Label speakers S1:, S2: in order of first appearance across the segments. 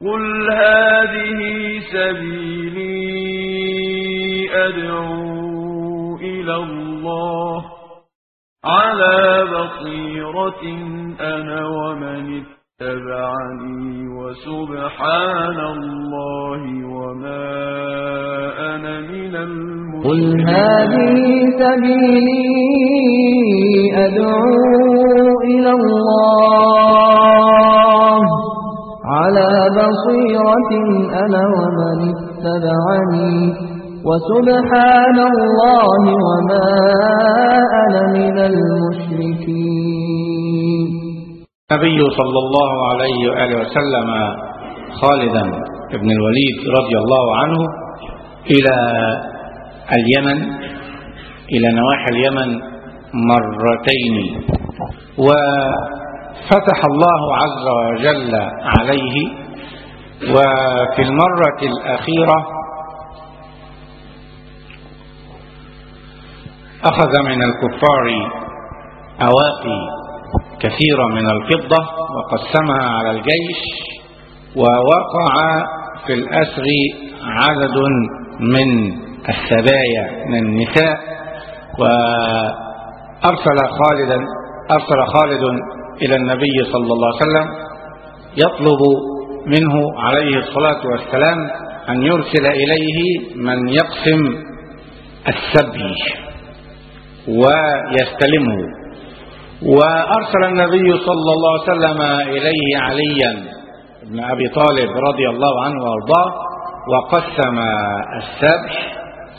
S1: قل هذه سبيلي أدعو إلى الله على بصيرة أنا ومن اتبعني وسبحان الله وما أنا من
S2: قل
S1: المشركين
S2: هذه سبيلي أدعو إلى الله على بصيرة أنا ومن اتبعني وسبحان الله وما أنا من المشركين
S3: النبي صلى الله عليه وآله وسلم خالدا بن الوليد رضي الله عنه إلى اليمن إلى نواحي اليمن مرتين وفتح الله عز وجل عليه وفي المرة الأخيرة أخذ من الكفار أواقي كثيرة من الفضة وقسمها على الجيش ووقع في الأسر عدد من السبايا من النساء وأرسل خالدا أرسل خالد إلى النبي صلى الله عليه وسلم يطلب منه عليه الصلاة والسلام أن يرسل إليه من يقسم السبي ويستلمه وأرسل النبي صلى الله عليه وسلم إليه عليا بن أبي طالب رضي الله عنه وأرضاه وقسم السبح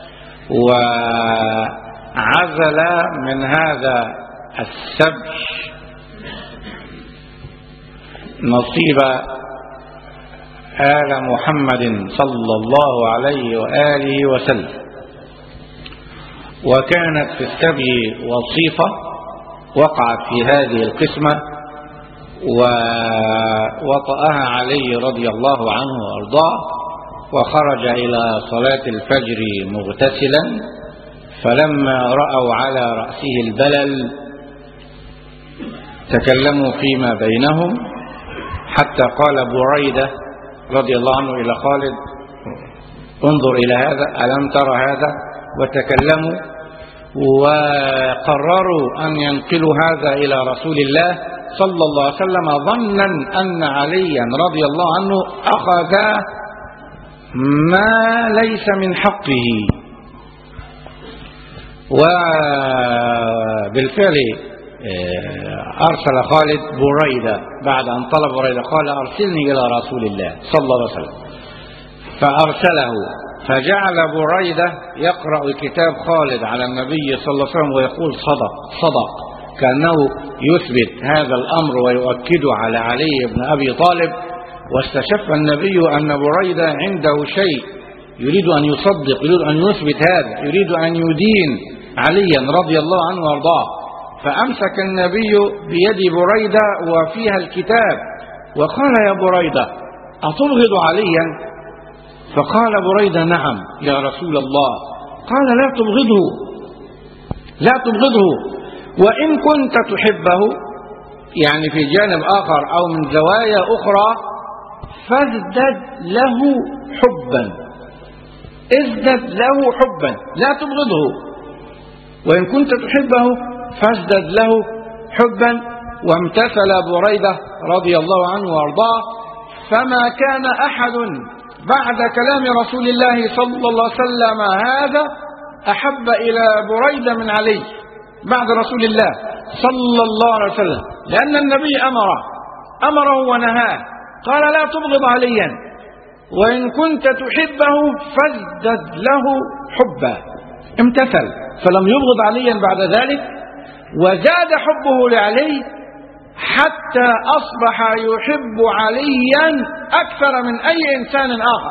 S3: وعزل من هذا السبح نصيب آل محمد صلى الله عليه وآله وسلم وكانت في السبي وصيفة وقعت في هذه القسمة ووطأها علي رضي الله عنه وأرضاه وخرج إلى صلاة الفجر مغتسلا فلما رأوا على رأسه البلل تكلموا فيما بينهم حتى قال بريدة رضي الله عنه إلى خالد انظر إلى هذا ألم ترى هذا وتكلموا وقرروا أن ينقلوا هذا إلى رسول الله صلى الله عليه وسلم ظنا أن عليا رضي الله عنه أخذ ما ليس من حقه وبالفعل أرسل خالد بريدة بعد أن طلب بريدة قال أرسلني إلى رسول الله صلى الله عليه وسلم فأرسله فجعل بريدة يقرأ كتاب خالد على النبي صلى الله عليه وسلم ويقول صدق صدق كأنه يثبت هذا الأمر ويؤكد على علي بن أبي طالب واستشف النبي أن بريدة عنده شيء يريد أن يصدق يريد أن يثبت هذا يريد أن يدين عليا رضي الله عنه وارضاه فأمسك النبي بيد بريدة وفيها الكتاب وقال يا بريدة أتبغض عليا فقال بريدة نعم يا رسول الله قال لا تبغضه لا تبغضه وإن كنت تحبه يعني في جانب آخر أو من زوايا أخرى فازدد له حبا ازدد له حبا لا تبغضه وإن كنت تحبه فازدد له حبا وامتثل بريدة رضي الله عنه وارضاه فما كان أحد بعد كلام رسول الله صلى الله عليه وسلم هذا أحب إلى بريدة من علي بعد رسول الله صلى الله عليه وسلم لأن النبي أمره أمره ونهاه قال لا تبغض عليا وإن كنت تحبه فازدد له حبا امتثل فلم يبغض عليا بعد ذلك وزاد حبه لعلي حتى أصبح يحب عليا أكثر من أي إنسان آخر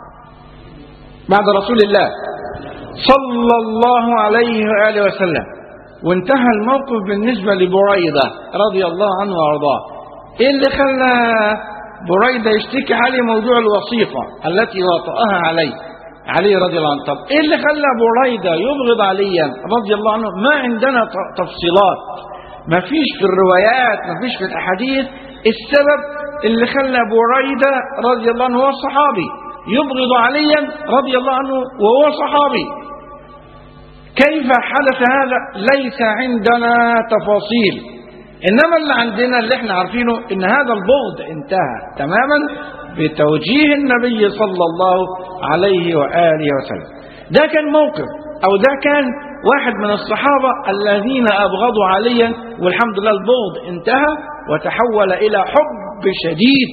S3: بعد رسول الله صلى الله عليه وآله وسلم وانتهى الموقف بالنسبة لبريدة رضي الله عنه وأرضاه إيه اللي خلى بريدة يشتكي عليه موضوع الوصيفة التي وطأها عليه علي رضي الله عنه طب ايه اللي خلى بريدة يبغض عليا رضي الله عنه ما عندنا ت- تفصيلات ما فيش في الروايات ما فيش في الاحاديث السبب اللي خلى بريدة رضي الله عنه وهو صحابي يبغض عليا رضي الله عنه وهو صحابي كيف حدث هذا ليس عندنا تفاصيل إنما اللي عندنا اللي احنا عارفينه إن هذا البغض انتهى تماما بتوجيه النبي صلى الله عليه وآله وسلم ده كان موقف أو ده كان واحد من الصحابة الذين أبغضوا عليا والحمد لله البغض انتهى وتحول إلى حب شديد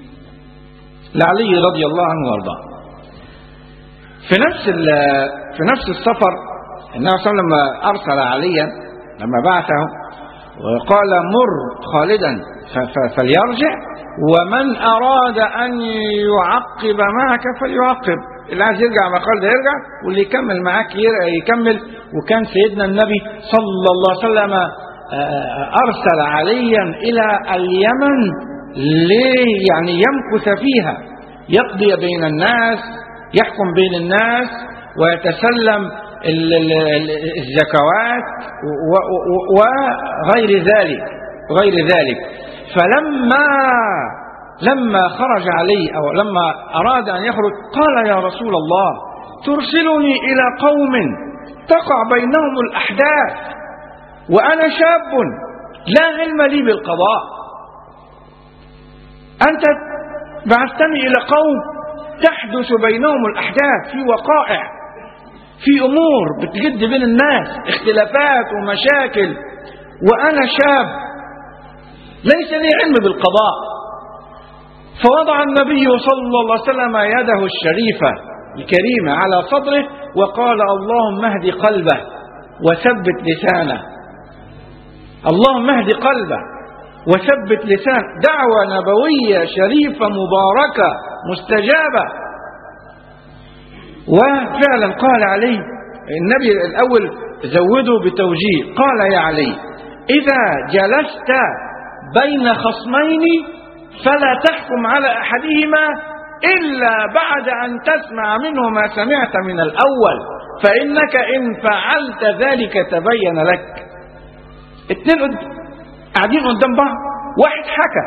S3: لعلي رضي الله عنه وارضاه في نفس في نفس السفر النبي صلى الله عليه وسلم لما أرسل عليا لما بعثه وقال مر خالدا فليرجع ومن أراد أن يعقب معك فليعقب اللي عايز يرجع مع خالد يرجع واللي يكمل معاك يكمل وكان سيدنا النبي صلى الله عليه وسلم أرسل عليا إلى اليمن ليه يعني يمكث فيها يقضي بين الناس يحكم بين الناس ويتسلم الزكوات وغير ذلك وغير ذلك فلما لما خرج علي أو لما أراد أن يخرج قال يا رسول الله ترسلني إلى قوم تقع بينهم الأحداث وأنا شاب لا علم لي بالقضاء أنت بعثتني إلى قوم تحدث بينهم الأحداث في وقائع في أمور بتجد بين الناس اختلافات ومشاكل وأنا شاب ليس لي علم بالقضاء فوضع النبي صلى الله عليه وسلم يده الشريفة الكريمة على صدره وقال اللهم اهد قلبه وثبت لسانه اللهم اهد قلبه وثبت لسانه دعوة نبوية شريفة مباركة مستجابة وفعلا قال علي النبي الأول زوده بتوجيه قال يا علي إذا جلست بين خصمين فلا تحكم على أحدهما إلا بعد أن تسمع منه ما سمعت من الأول فإنك إن فعلت ذلك تبين لك اتنين قاعدين قدام بعض واحد حكى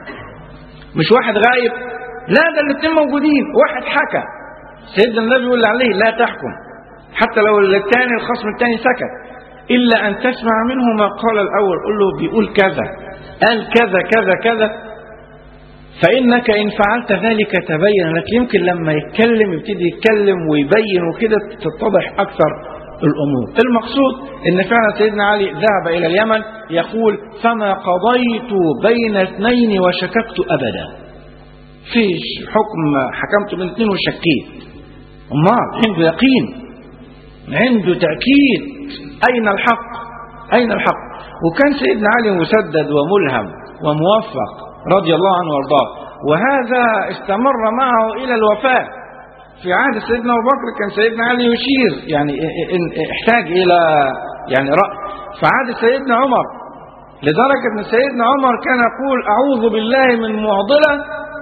S3: مش واحد غايب لا ده الاتنين موجودين واحد حكى سيدنا النبي يقول عليه لا تحكم حتى لو الثاني الخصم الثاني سكت إلا أن تسمع منه ما قال الأول قل له بيقول كذا قال كذا كذا كذا فإنك إن فعلت ذلك تبين لك يمكن لما يتكلم يبتدي يتكلم ويبين وكده تتضح أكثر الأمور المقصود أن فعلا سيدنا علي ذهب إلى اليمن يقول فما قضيت بين اثنين وشككت أبدا فيش حكم حكمت بين اثنين وشكيت امال عنده يقين عنده تأكيد أين الحق أين الحق وكان سيدنا علي مسدد وملهم وموفق رضي الله عنه وارضاه وهذا استمر معه إلى الوفاة في عهد سيدنا أبو بكر كان سيدنا علي يشير يعني إن احتاج إلى يعني رأي في عهد سيدنا عمر لدرجة أن سيدنا عمر كان يقول أعوذ بالله من معضلة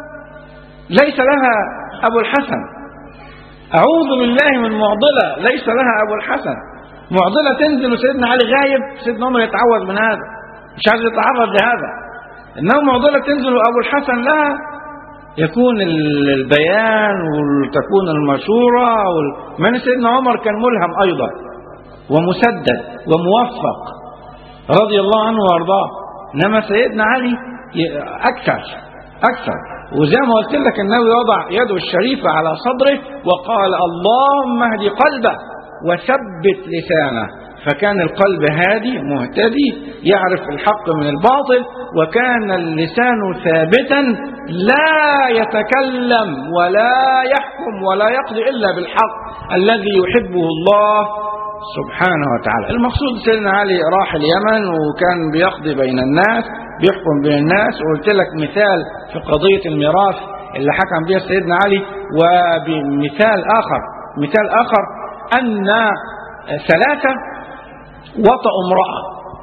S3: ليس لها أبو الحسن أعوذ بالله من معضلة ليس لها أبو الحسن معضلة تنزل وسيدنا علي غايب سيدنا عمر يتعوذ من هذا مش عايز يتعرض لهذا إنما معضلة تنزل وأبو الحسن لها يكون البيان وتكون المشورة وال... من سيدنا عمر كان ملهم أيضا ومسدد وموفق رضي الله عنه وارضاه انما سيدنا علي اكثر اكثر وزي ما قلت لك النبي وضع يده الشريفه على صدره وقال اللهم اهد قلبه وثبت لسانه فكان القلب هادي مهتدي يعرف الحق من الباطل وكان اللسان ثابتا لا يتكلم ولا يحكم ولا يقضي الا بالحق الذي يحبه الله سبحانه وتعالى المقصود سيدنا علي راح اليمن وكان بيقضي بين الناس بيحكم بين الناس وقلت لك مثال في قضية الميراث اللي حكم بها سيدنا علي وبمثال آخر مثال آخر أن ثلاثة وطأوا امرأة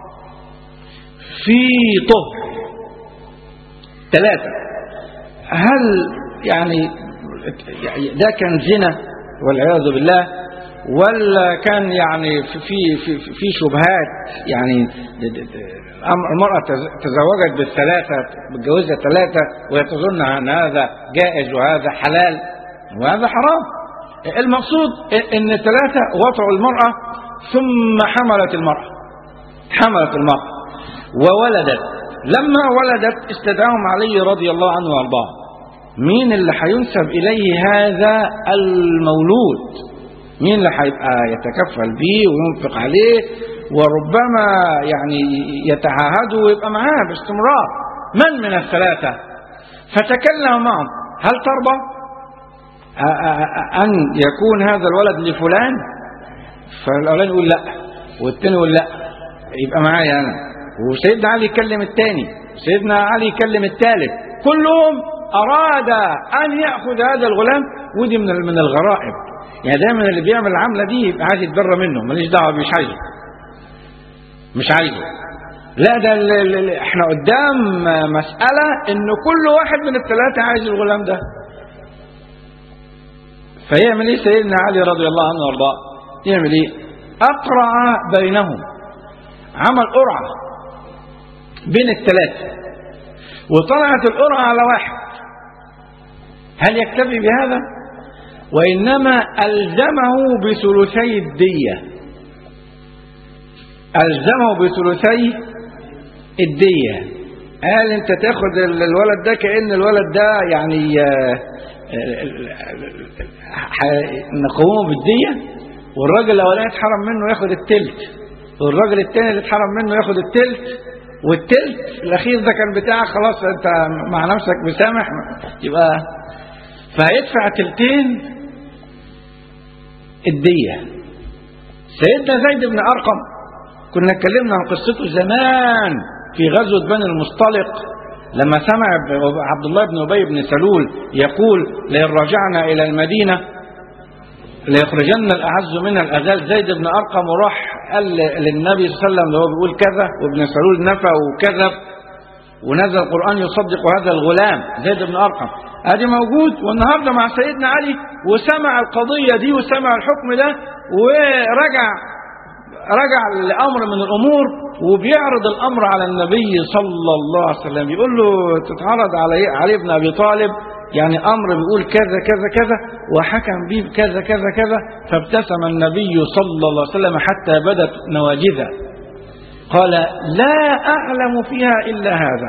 S3: في طهر ثلاثة هل يعني ده كان زنا والعياذ بالله ولا كان يعني في في في, في شبهات يعني د- د- د- المرأة تز- تزوجت بالثلاثة بتجوزها ثلاثة وهي تظن أن هذا جائز وهذا حلال وهذا حرام المقصود ان ثلاثة وطعوا المرأة ثم حملت المرأة حملت المرأة وولدت لما ولدت استدعاهم علي رضي الله عنه وارضاه مين اللي هينسب اليه هذا المولود مين اللي هيبقى يتكفل به وينفق عليه وربما يعني يتعاهده ويبقى معاه باستمرار من من الثلاثة فتكلم معهم هل ترضى أ- أ- أ- أن يكون هذا الولد لفلان فالأولاني يقول لا والتاني يقول لا يبقى معايا أنا وسيدنا علي يكلم التاني سيدنا علي يكلم الثالث كلهم أراد أن يأخذ هذا الغلام ودي من من الغرائب يعني دايما اللي بيعمل العملة دي يبقى عايز يتبرى منه ماليش دعوة مش عايزه مش عايزه لا ده ال- ال- ال- احنا قدام مسألة ان كل واحد من الثلاثة عايز الغلام ده فيعمل ايه سيدنا علي رضي الله عنه وارضاه يعمل ايه اقرع بينهم عمل قرعة بين الثلاثة وطلعت القرعة على واحد هل يكتفي بهذا وإنما ألزمه بثلثي الدية ألزمه بثلثي الدية قال انت تاخد ال- الولد ده كأن الولد ده يعني آه، آه، ح- نقومه بالدية والراجل الاولاني اتحرم منه ياخد التلت والراجل التاني اللي اتحرم منه ياخد التلت والتلت الاخير ده كان بتاعك خلاص انت مع نفسك مسامح يبقى فهيدفع تلتين الدية سيدنا زيد بن أرقم كنا اتكلمنا عن قصته زمان في غزوة بني المصطلق لما سمع عبد الله بن أبي بن سلول يقول لئن رجعنا إلى المدينة ليخرجن الأعز منها الأذل زيد بن أرقم وراح قال للنبي صلى الله عليه وسلم اللي هو بيقول كذا وابن سلول نفى وكذب ونزل القرآن يصدق هذا الغلام زيد بن أرقم ادي موجود والنهارده مع سيدنا علي وسمع القضية دي وسمع الحكم ده ورجع رجع لأمر من الأمور وبيعرض الأمر على النبي صلى الله عليه وسلم يقول له تتعرض على علي ابن أبي طالب يعني أمر بيقول كذا كذا كذا وحكم به بكذا كذا كذا فابتسم النبي صلى الله عليه وسلم حتى بدت نواجذه قال لا أعلم فيها إلا هذا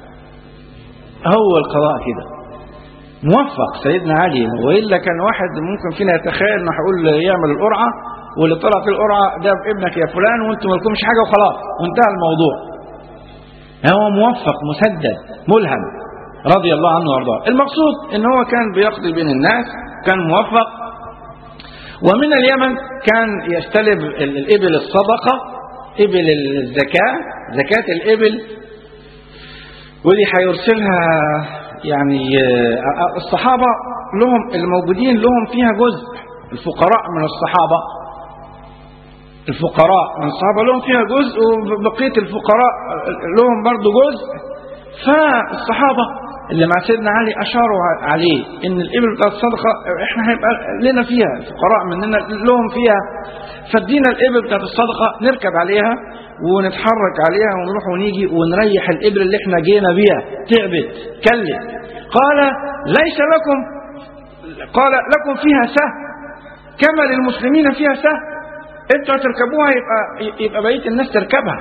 S3: هو القضاء كده موفق سيدنا علي وإلا كان واحد ممكن فينا يتخيل انه هيقول يعمل القرعة واللي طلع في القرعة ده ابنك يا فلان وانتم مالكمش حاجة وخلاص وانتهى الموضوع هو موفق مسدد ملهم رضي الله عنه وارضاه المقصود ان هو كان بيقضي بين الناس كان موفق ومن اليمن كان يستلب ال- الإبل الصدقة إبل الزكاة زكاة الإبل ودي هيرسلها يعني آه، الصحابة لهم الموجودين لهم فيها جزء الفقراء من الصحابة الفقراء من الصحابة لهم فيها جزء وبقية الفقراء لهم برضو جزء فالصحابة اللي مع سيدنا علي أشاروا عليه إن الإبل بتاعت الصدقة إحنا هيبقى لنا فيها الفقراء مننا لهم فيها فادينا الإبل بتاعت الصدقة نركب عليها ونتحرك عليها ونروح ونيجي ونريح الإبل اللي إحنا جينا بيها تعبت كلت قال ليس لكم قال لكم فيها سهم كما للمسلمين فيها سهم انتوا هتركبوها يبقى يبقى بقيه الناس تركبها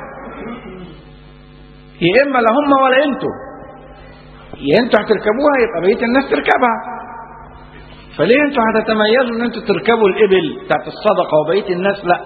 S3: يا اما لا هم ولا انتوا يا انتوا هتركبوها يبقى بقيه الناس تركبها فليه انتوا هتتميزوا ان انتوا تركبوا الابل بتاعت الصدقه وبقيه الناس لا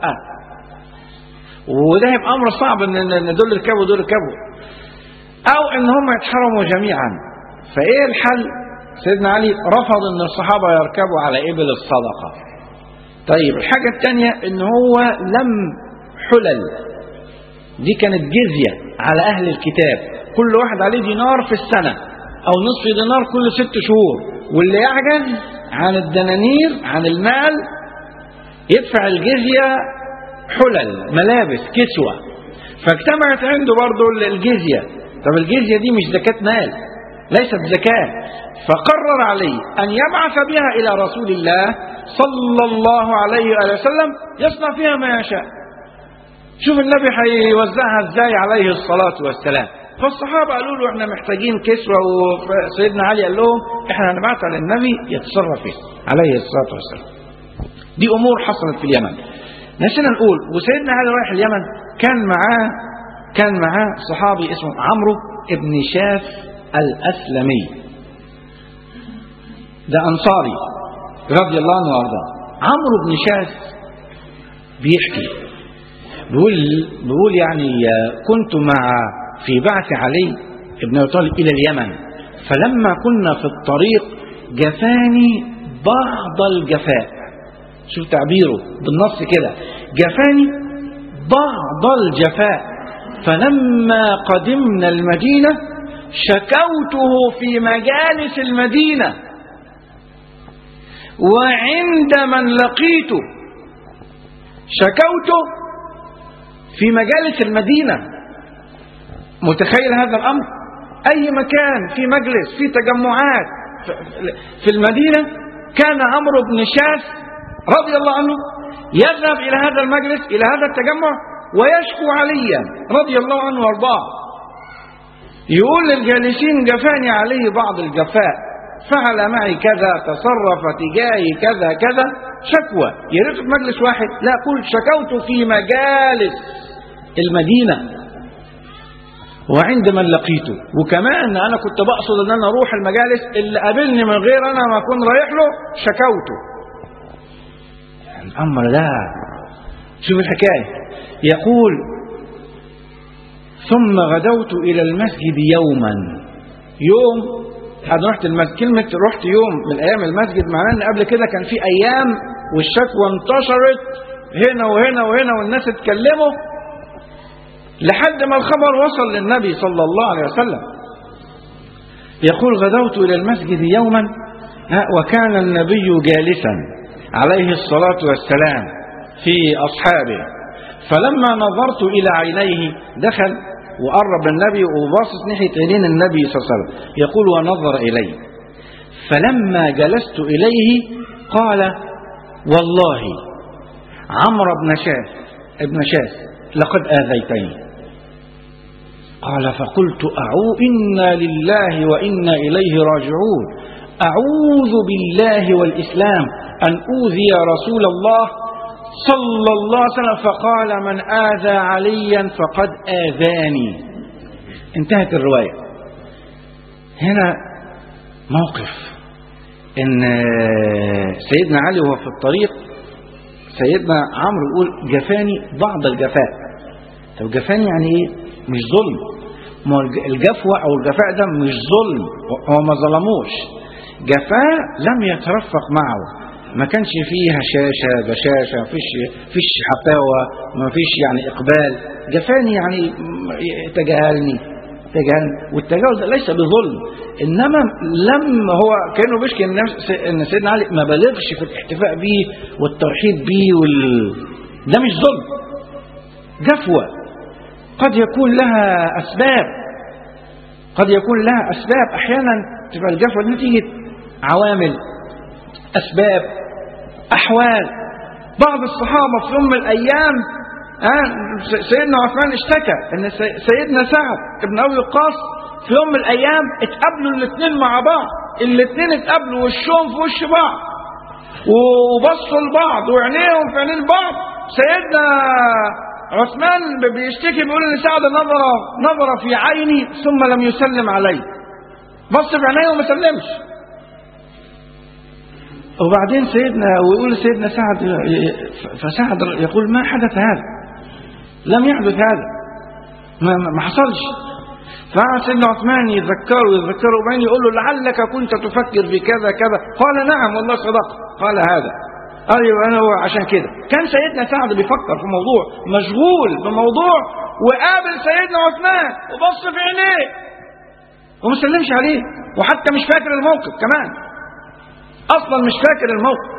S3: وده هيبقى امر صعب ان ان دول يركبوا دول يركبوا او ان هم يتحرموا جميعا فايه الحل سيدنا علي رفض ان الصحابه يركبوا على ابل الصدقه طيب الحاجة الثانية ان هو لم حلل دي كانت جزية على اهل الكتاب كل واحد عليه دينار في السنة او نصف دينار كل ست شهور واللي يعجز عن الدنانير عن المال يدفع الجزية حلل ملابس كسوة فاجتمعت عنده برضه الجزية طب الجزية دي مش زكاة مال ليست زكاة فقرر عليه أن يبعث بها إلى رسول الله صلى الله عليه وآله وسلم يصنع فيها ما يشاء شوف النبي هيوزعها ازاي عليه الصلاة والسلام فالصحابة قالوا له احنا محتاجين كسوة وسيدنا علي قال لهم احنا هنبعتها للنبي يتصرف فيها عليه الصلاة والسلام دي أمور حصلت في اليمن نسينا نقول وسيدنا علي رايح اليمن كان معاه كان معاه صحابي اسمه عمرو ابن شاف الأسلمي ده أنصاري رضي الله عنه وارضاه عمرو بن شاف بيحكي بيقول بيقول يعني كنت مع في بعث علي ابن ابي طالب الى اليمن فلما كنا في الطريق جفاني بعض الجفاء شوف تعبيره بالنص كده جفاني بعض الجفاء فلما قدمنا المدينة شكوته في مجالس المدينة وعند من لقيته شكوته في مجالس المدينة متخيل هذا الأمر أي مكان في مجلس في تجمعات في المدينة كان عمرو بن شاس رضي الله عنه يذهب إلى هذا المجلس إلى هذا التجمع ويشكو عليا رضي الله عنه وارضاه يقول للجالسين جفاني عليه بعض الجفاء فعل معي كذا تصرف تجاهي كذا كذا شكوى يا ريت في مجلس واحد لا قل شكوت في مجالس المدينة وعند من لقيته وكمان انا كنت بقصد ان انا اروح المجالس اللي قابلني من غير انا ما اكون رايح له شكوته الامر ده شوف الحكايه يقول ثم غدوت الى المسجد يوما يوم انا رحت المسجد كلمه رحت يوم من ايام المسجد معناه ان قبل كده كان في ايام والشكوى انتشرت هنا وهنا وهنا والناس اتكلموا لحد ما الخبر وصل للنبي صلى الله عليه وسلم يقول غدوت إلى المسجد يوما وكان النبي جالسا عليه الصلاة والسلام في أصحابه فلما نظرت إلى عينيه دخل وقرب النبي وباصص ناحية عينين النبي صلى الله عليه وسلم يقول ونظر إلي فلما جلست إليه قال والله عمرو بن شاس ابن شاس لقد آذيتني قال فقلت أعو إنا لله وإنا إليه راجعون أعوذ بالله والإسلام أن أوذي رسول الله صلى الله عليه وسلم فقال من آذى عليا فقد آذاني انتهت الرواية هنا موقف ان سيدنا علي وهو في الطريق سيدنا عمرو يقول جفاني بعض الجفاء طب جفاني يعني ايه مش ظلم ما الجفوة او الجفاء ده مش ظلم هو ما ظلموش جفاء لم يترفق معه ما كانش فيه هشاشة بشاشة ما فيش فيش حفاوة ما فيش يعني إقبال جفاني يعني تجاهلني تجاهلني والتجاهل ده ليس بظلم إنما لم هو كانوا بيشكي إن سيدنا علي ما بلغش في الاحتفاء بيه والترحيب بيه وال... ده مش ظلم جفوة قد يكون لها أسباب قد يكون لها أسباب أحيانا تبقى الجفوة نتيجة عوامل أسباب أحوال بعض الصحابة في يوم من الأيام سيدنا عثمان اشتكى ان سيدنا سعد ابن ابي وقاص في يوم من الايام اتقابلوا الاثنين مع بعض الاثنين اتقابلوا وشهم في وش بعض وبصوا لبعض وعينيهم في عينين بعض سيدنا عثمان بيشتكي بيقول ان سعد نظر نظر في عيني ثم لم يسلم علي بص في عينيه وما سلمش وبعدين سيدنا ويقول سيدنا سعد فسعد يقول ما حدث هذا لم يحدث هذا ما, ما حصلش فقعد سيدنا عثمان يذكره يذكره وبعدين يقول له لعلك كنت تفكر في كذا كذا قال نعم والله صدقت قال هذا قال يبقى انا هو عشان كده كان سيدنا سعد بيفكر في موضوع مشغول بموضوع وقابل سيدنا عثمان وبص في عينيه وما سلمش عليه وحتى مش فاكر الموقف كمان اصلا مش فاكر الموقف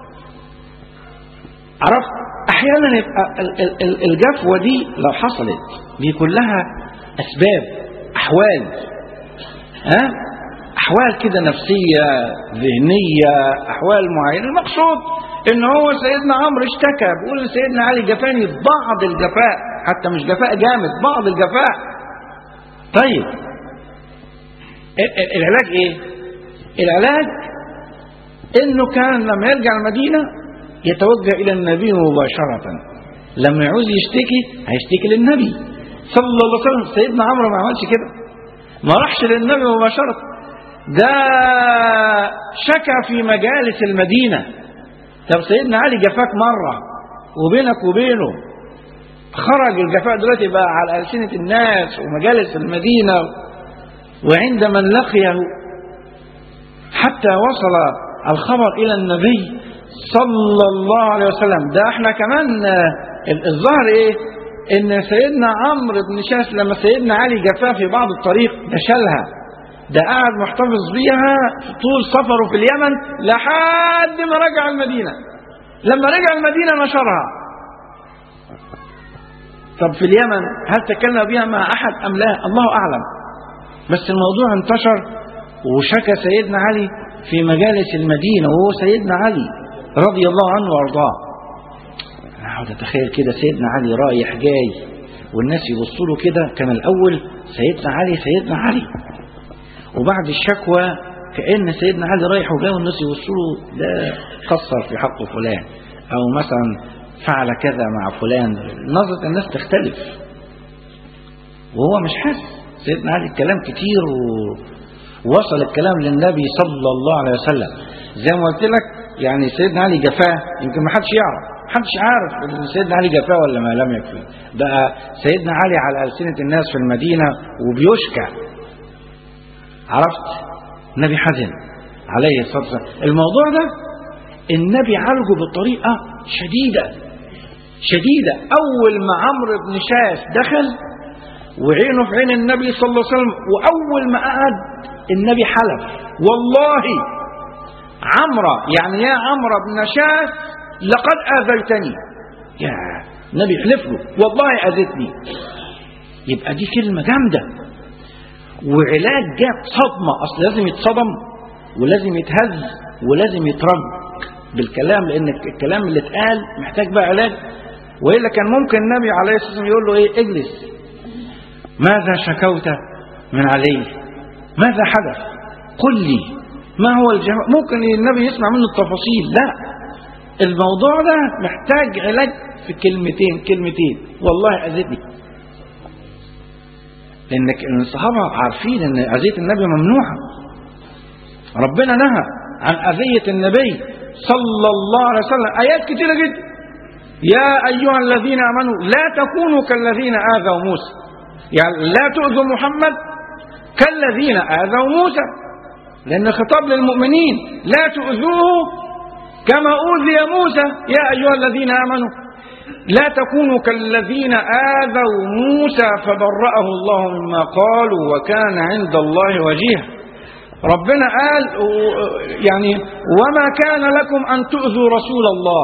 S3: عرفت احيانا يبقى الجفوه دي لو حصلت بيكون لها اسباب احوال ها احوال كده نفسيه ذهنيه احوال معينه المقصود ان هو سيدنا عمرو اشتكى بيقول لسيدنا علي جفاني بعض الجفاء حتى مش جفاء جامد بعض الجفاء طيب ال- ال- العلاج ايه العلاج انه كان لما يرجع المدينه يتوجه الى النبي مباشره لما يعوز يشتكي هيشتكي للنبي صلى الله عليه وسلم سيدنا عمرو ما عملش كده ما راحش للنبي مباشره ده شكى في مجالس المدينه طب سيدنا علي جفاك مره وبينك وبينه خرج الجفاء دلوقتي بقى على ألسنة الناس ومجالس المدينة وعند من لقيه حتى وصل الخبر إلى النبي صلى الله عليه وسلم ده احنا كمان آه، الظاهر ايه ان سيدنا عمرو بن شاس لما سيدنا علي جفاه في بعض الطريق ده شالها ده قاعد محتفظ بيها طول سفره في اليمن لحد ما رجع المدينة لما رجع المدينة نشرها طب في اليمن هل تكلم بها مع أحد أم لا الله أعلم بس الموضوع انتشر وشكى سيدنا علي في مجالس المدينة وهو سيدنا علي رضي الله عنه وارضاه انا اقعد اتخيل كده سيدنا علي رايح جاي والناس يبصوا له كده كان الاول سيدنا علي سيدنا علي وبعد الشكوى كأن سيدنا علي رايح وجاي والناس يبصوا له ده قصر في حق فلان او مثلا فعل كذا مع فلان نظرة الناس تختلف وهو مش حاسس سيدنا علي الكلام كتير ووصل الكلام للنبي صلى الله عليه وسلم زي ما قلت لك يعني سيدنا علي جفاه يمكن ما حدش يعرف ما حدش عارف ان سيدنا علي جفاه ولا ما لم يكفي بقى سيدنا علي على ألسنة الناس في المدينة وبيشكى عرفت النبي حزن عليه الصلاة والسلام الموضوع ده النبي عالجه بطريقة شديدة شديدة أول ما عمرو بن شاس دخل وعينه في عين النبي صلى الله عليه وسلم وأول ما قعد النبي حلف والله عمرو يعني يا عمرو بن شاس لقد آذيتني يا النبي حلف له والله أذيتني يبقى دي كلمة جامدة وعلاج جاب صدمة أصل لازم يتصدم ولازم يتهز ولازم يترج بالكلام لأن الكلام اللي اتقال محتاج بقى علاج وإلا كان ممكن النبي عليه الصلاة والسلام يقول له إيه اجلس ماذا شكوت من علي ماذا حدث قل لي ما هو الجواب ممكن النبي يسمع منه التفاصيل لا الموضوع ده محتاج علاج في كلمتين كلمتين والله أذتني لأن الصحابة عارفين أن أذية النبي ممنوعة ربنا نهى عن أذية النبي صلى الله عليه وسلم آيات كتيرة جدا يا أيها الذين آمنوا لا تكونوا كالذين آذوا موسى يعني لا تؤذوا محمد كالذين آذوا موسى لأن خطاب للمؤمنين لا تؤذوه كما أوذي موسى يا أيها الذين آمنوا لا تكونوا كالذين آذوا موسى فبرأه الله مما قالوا وكان عند الله وجيها ربنا قال يعني وما كان لكم أن تؤذوا رسول الله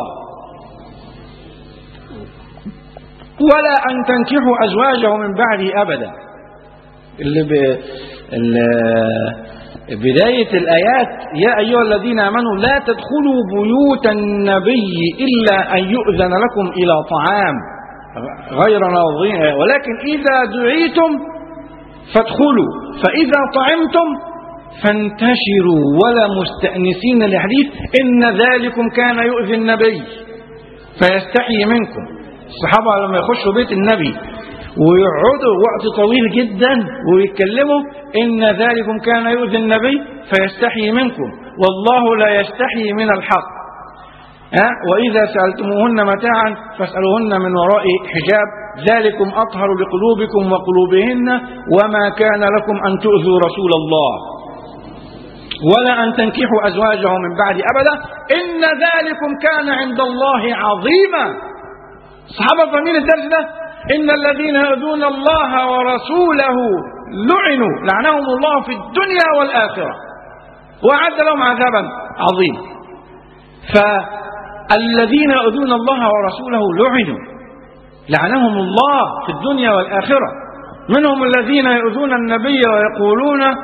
S3: ولا أن تنكحوا أزواجه من بعده أبدا اللي ب... اللي بداية الآيات يا أيها الذين آمنوا لا تدخلوا بيوت النبي إلا أن يؤذن لكم إلى طعام غير ناظرين ولكن إذا دعيتم فادخلوا فإذا طعمتم فانتشروا ولا مستأنسين لحديث إن ذلكم كان يؤذي النبي فيستحيي منكم الصحابة لما يخشوا بيت النبي ويقعدوا وقت طويل جدا ويتكلموا إن ذلكم كان يؤذي النبي فيستحيي منكم والله لا يستحيي من الحق ها وإذا سألتموهن متاعا فاسألوهن من وراء حجاب ذلكم أطهر لقلوبكم وقلوبهن وما كان لكم أن تؤذوا رسول الله ولا أن تنكحوا أزواجه من بعد أبدا إن ذلكم كان عند الله عظيما الصحابة فاهمين الدرس ده إن الذين يؤذون الله ورسوله لعنوا لعنهم الله في الدنيا والآخرة وأعد لهم عذابا عظيما فالذين يؤذون الله ورسوله لعنوا لعنهم الله في الدنيا والآخرة منهم الذين يؤذون النبي ويقولون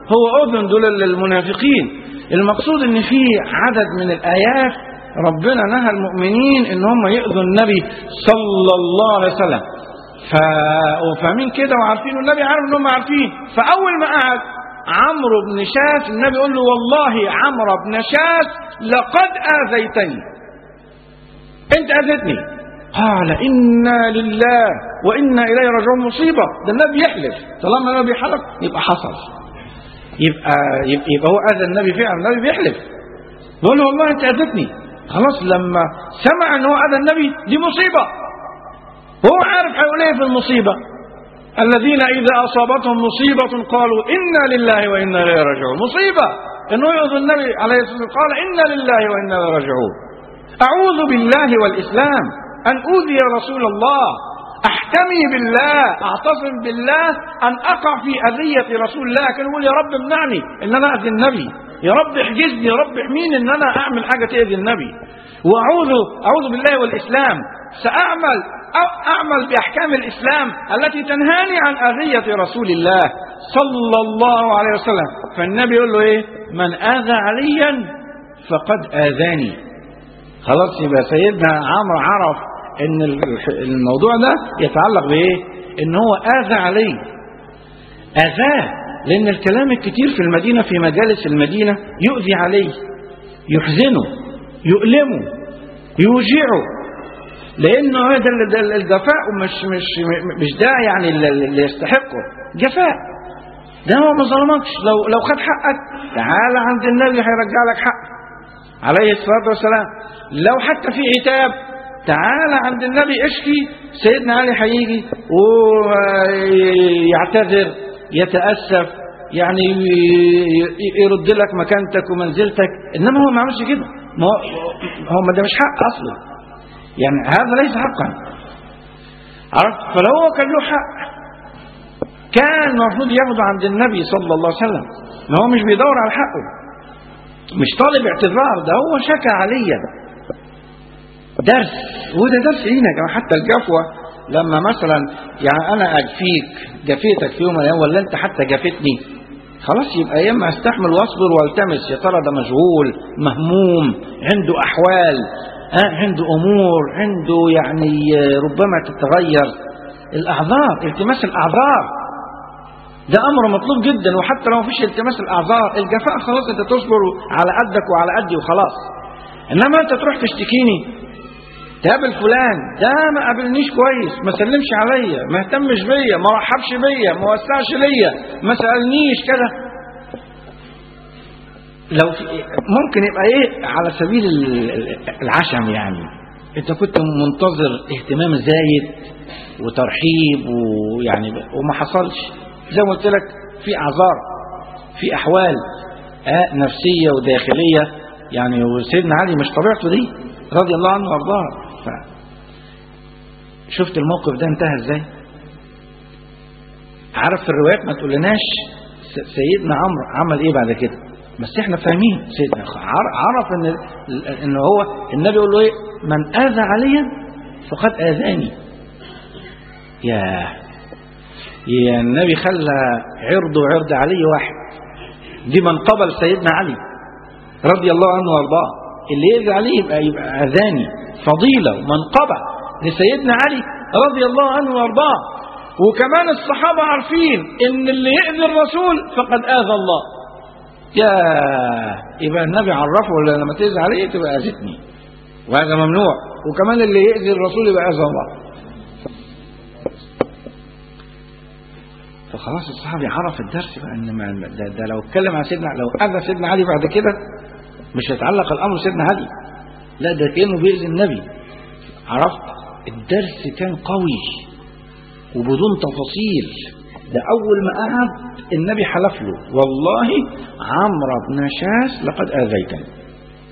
S3: هو أذن دول للمنافقين المقصود ان في عدد من الآيات ربنا نهى المؤمنين ان هم يؤذوا النبي صلى الله عليه وسلم ف... وفاهمين كده وعارفين والنبي عارف ان هم عارفين فاول ما قعد عمرو بن شاس النبي يقول له والله عمرو بن شاس لقد اذيتني انت اذيتني قال انا لله وانا اليه راجعون مصيبه ده النبي يحلف طالما النبي حلف يبقى حصل يبقى يبقى, يبقى هو اذى النبي فعلا النبي بيحلف بيقول له والله انت اذيتني خلاص لما سمع ان هو اذى النبي دي مصيبه هو عارف هيقول ايه في المصيبه الذين اذا اصابتهم مصيبه قالوا انا لله وانا اليه راجعون مصيبه انه يؤذي النبي عليه الصلاه والسلام قال انا لله وانا اليه راجعون اعوذ بالله والاسلام ان اوذي رسول الله احتمي بالله اعتصم بالله ان اقع في اذيه رسول الله كان يقول يا رب امنعني ان انا اذي النبي يا رب احجزني يا رب احميني ان انا اعمل حاجه تاذي النبي واعوذ اعوذ بالله والاسلام ساعمل أو اعمل باحكام الاسلام التي تنهاني عن اذيه رسول الله صلى الله عليه وسلم فالنبي يقول له ايه من اذى عليا فقد اذاني خلاص يبقى سيدنا عمرو عرف ان الموضوع ده يتعلق بايه ان هو اذى عليه اذاه لان الكلام الكتير في المدينه في مجالس المدينه يؤذي عليه يحزنه يؤلمه يوجعه لانه هذا الجفاء مش مش مش ده يعني اللي يستحقه جفاء ده هو ما ظلمكش لو لو خد حقك تعال عند النبي هيرجع لك حقك عليه الصلاه والسلام لو حتى في عتاب تعال عند النبي اشكي سيدنا علي هيجي ويعتذر يتاسف يعني يرد لك مكانتك ومنزلتك انما هو ما عملش كده ما هو هو ده مش حق اصلا يعني هذا ليس حقا عرفت فلو هو كان له حق كان المفروض ياخده عند النبي صلى الله عليه وسلم ما هو مش بيدور على حقه مش طالب اعتذار ده هو شكى عليا درس وده درس لينا كمان حتى الجفوة لما مثلا يعني انا اجفيك جفيتك في يوم من الايام ولا انت حتى جفتني خلاص يبقى يا اما استحمل واصبر والتمس يا ترى ده مشغول مهموم عنده احوال آه عنده امور عنده يعني ربما تتغير الاعذار التماس الاعذار ده امر مطلوب جدا وحتى لو مفيش التماس الاعذار الجفاء خلاص انت تصبر على قدك وعلى قدي وخلاص انما انت تروح تشتكيني تقابل فلان ده ما قابلنيش كويس ما سلمش عليا ما اهتمش بيا ما رحبش بيا ما وسعش ليا ما سالنيش كده لو في ممكن يبقى ايه على سبيل العشم يعني انت كنت منتظر اهتمام زايد وترحيب ويعني وما حصلش زي ما قلت لك في اعذار في احوال آه نفسيه وداخليه يعني وسيدنا علي مش طبيعته دي رضي الله عنه وارضاه ف... شفت الموقف ده انتهى ازاي عارف في الروايات ما تقولناش سيدنا عمرو عمل ايه بعد كده بس احنا فاهمين سيدنا عرف ان ان هو النبي يقول له ايه من اذى عليا فقد اذاني يا يا النبي خلى عرضه وعرض علي واحد دي من قبل سيدنا علي رضي الله عنه وارضاه اللي يأذي عليه يبقى يبقى اذاني فضيله ومنقبه لسيدنا علي رضي الله عنه وارضاه وكمان الصحابه عارفين ان اللي يأذي الرسول فقد اذى الله يا يبقى النبي عرفه ولا لما تأذي عليه تبقى اذتني وهذا ممنوع وكمان اللي يأذي الرسول يبقى اذى الله فخلاص الصحابي عرف الدرس بقى ان ما ده, ده لو اتكلم عن سيدنا لو اذى سيدنا علي بعد كده مش هيتعلق الامر سيدنا علي لا ده كانه بيأذي النبي عرفت الدرس كان قوي وبدون تفاصيل ده اول ما قعد النبي حلف له والله عمرو بن شاس لقد اذيتني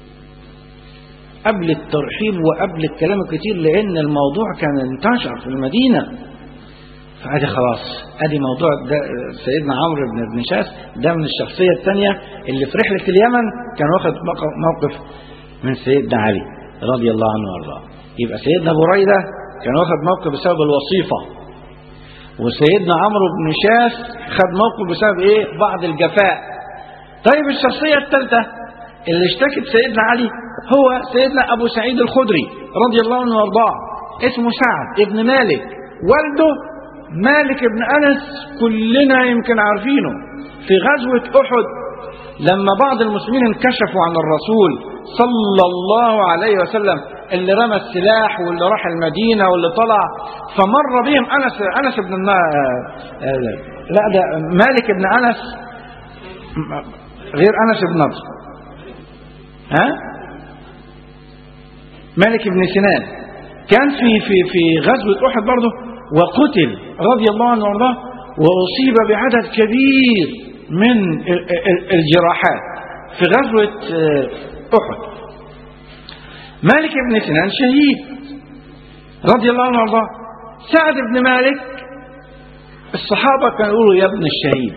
S3: قبل الترحيب وقبل الكلام الكتير لان الموضوع كان انتشر في المدينه فادي خلاص ادي موضوع ده سيدنا عمرو بن بن شاس ده من الشخصيه الثانيه اللي في رحله اليمن كان واخد موقف من سيدنا علي رضي الله عنه وارضاه يبقى سيدنا بريده كان واخد موقف بسبب الوصيفه وسيدنا عمرو بن شاس خد موقف بسبب ايه بعض الجفاء طيب الشخصية الثالثة اللي اشتكت سيدنا علي هو سيدنا ابو سعيد الخدري رضي الله عنه وارضاه اسمه سعد ابن مالك والده مالك ابن انس كلنا يمكن عارفينه في غزوة احد لما بعض المسلمين انكشفوا عن الرسول صلى الله عليه وسلم اللي رمى السلاح واللي راح المدينة واللي طلع فمر بهم أنس أنس بن لا ده مالك بن أنس غير أنس بن نضر ها مالك بن سنان كان في في في غزوة أحد برضه وقتل رضي الله عنه وارضاه وأصيب بعدد كبير من الجراحات في غزوة أحد مالك بن سنان شهيد رضي الله عنه وارضاه سعد بن مالك الصحابة كانوا يقولوا يا ابن الشهيد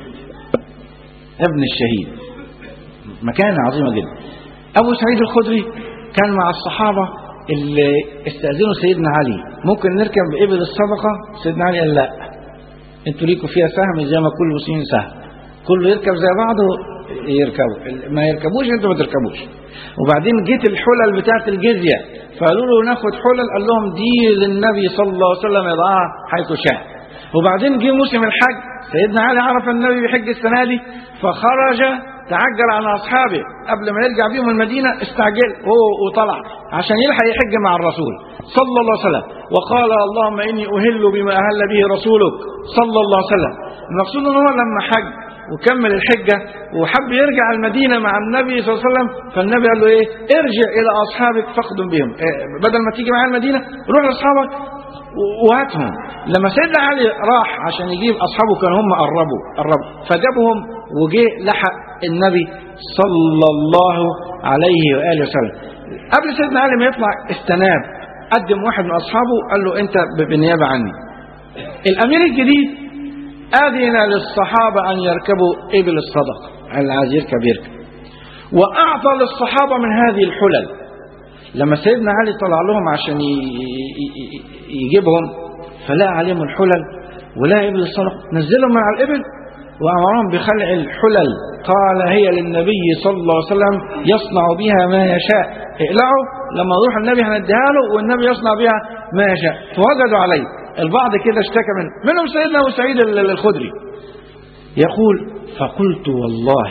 S3: يا ابن الشهيد مكانة عظيمة جدا أبو سعيد الخدري كان مع الصحابة اللي استأذنوا سيدنا علي ممكن نركب بإبل الصدقة سيدنا علي قال لا انتوا ليكوا فيها سهم زي ما كل مسلمين سهم كله يركب زي بعضه يركبوا ما يركبوش انتوا ما تركبوش وبعدين جيت الحلل بتاعت الجزية فقالوا له ناخد حلل قال لهم دي للنبي صلى الله عليه وسلم يضعها حيث شاء وبعدين جه موسم الحج سيدنا علي عرف النبي بيحج السنة دي فخرج تعجل على أصحابه قبل ما يرجع بيهم المدينة استعجل هو وطلع عشان يلحق يحج مع الرسول صلى الله عليه وسلم وقال اللهم إني أهل بما أهل به رسولك صلى الله عليه وسلم المقصود ان هو لما حج وكمل الحجة وحب يرجع المدينة مع النبي صلى الله عليه وسلم فالنبي قال له ايه ارجع الى اصحابك فاقدم بهم إيه بدل ما تيجي معايا المدينة روح لاصحابك وهاتهم لما سيدنا علي راح عشان يجيب اصحابه كانوا هم قربوا قربوا فجابهم وجه لحق النبي صلى الله عليه واله وسلم قبل سيدنا علي ما يطلع استناب قدم واحد من اصحابه قال له انت بالنيابه عني الامير الجديد أذن للصحابة أن يركبوا إبل الصدقة اللي عايز يركب يركب وأعطى للصحابة من هذه الحلل لما سيدنا علي طلع لهم عشان يجيبهم فلقى عليهم الحلل ولقى إبل الصدقة نزلهم من على الإبل وأمرهم بخلع الحلل قال هي للنبي صلى الله عليه وسلم يصنع بها ما يشاء اقلعوا لما يروح النبي هنديها له والنبي يصنع بها ما يشاء فوجدوا عليه البعض كده اشتكى منه منهم سيدنا أبو سعيد الخدري يقول فقلت والله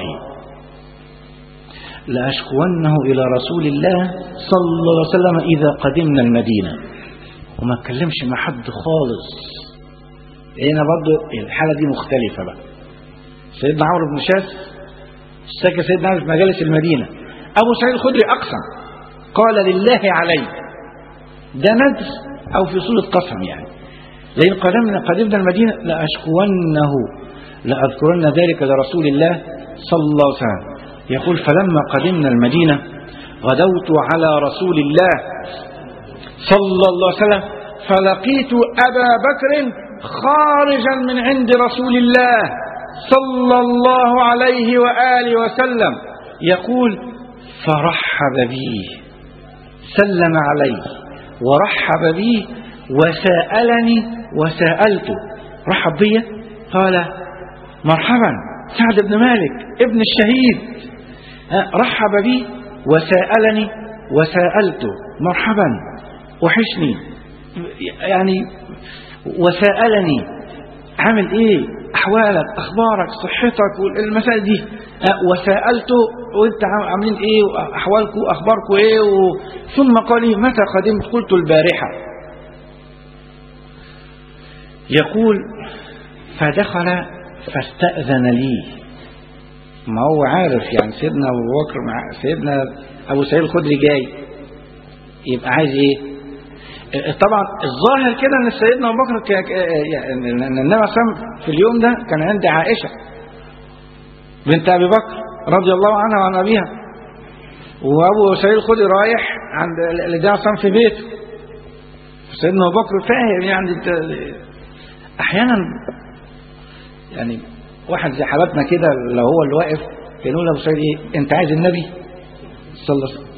S3: لأشكونه إلى رسول الله صلى الله عليه وسلم إذا قدمنا المدينة وما اتكلمش مع حد خالص هنا برضه الحالة دي مختلفة بقى سيدنا عمرو بن شاس اشتكى سيدنا علي في مجالس المدينة أبو سعيد الخدري أقسم قال لله علي ده ندر أو في صورة قسم يعني لئن قدمنا قدمنا المدينة لأشكونه لأذكرن ذلك لرسول الله صلى الله عليه وسلم يقول فلما قدمنا المدينة غدوت على رسول الله صلى الله عليه وسلم فلقيت أبا بكر خارجا من عند رسول الله صلى الله عليه وآله وسلم يقول فرحب بي سلم علي ورحب بي وسألني وسألته رحب بي قال مرحبا سعد بن مالك ابن الشهيد رحب بي وسألني وسألته مرحبا وحشني يعني وسألني عامل ايه احوالك اخبارك صحتك والمسائل دي وسألته وانت عاملين ايه احوالكم اخباركم ايه و... ثم قال لي متى قدمت قلت البارحة يقول فدخل فاستأذن لي ما هو عارف يعني سيدنا أبو بكر مع سيدنا أبو سعيد الخدري جاي يبقى عايز إيه؟ طبعا الظاهر كده ان سيدنا ابو بكر يعني ان النبي صلى الله عليه وسلم في اليوم ده كان عند عائشه بنت ابي بكر رضي الله عنها وعن ابيها وابو سعيد الخدري رايح عند النبي صلى في بيته سيدنا ابو بكر فاهم يعني احيانا يعني واحد زي حالاتنا كده لو هو اللي واقف كان يقول ابو سعيد ايه انت عايز النبي صلى الله عليه وسلم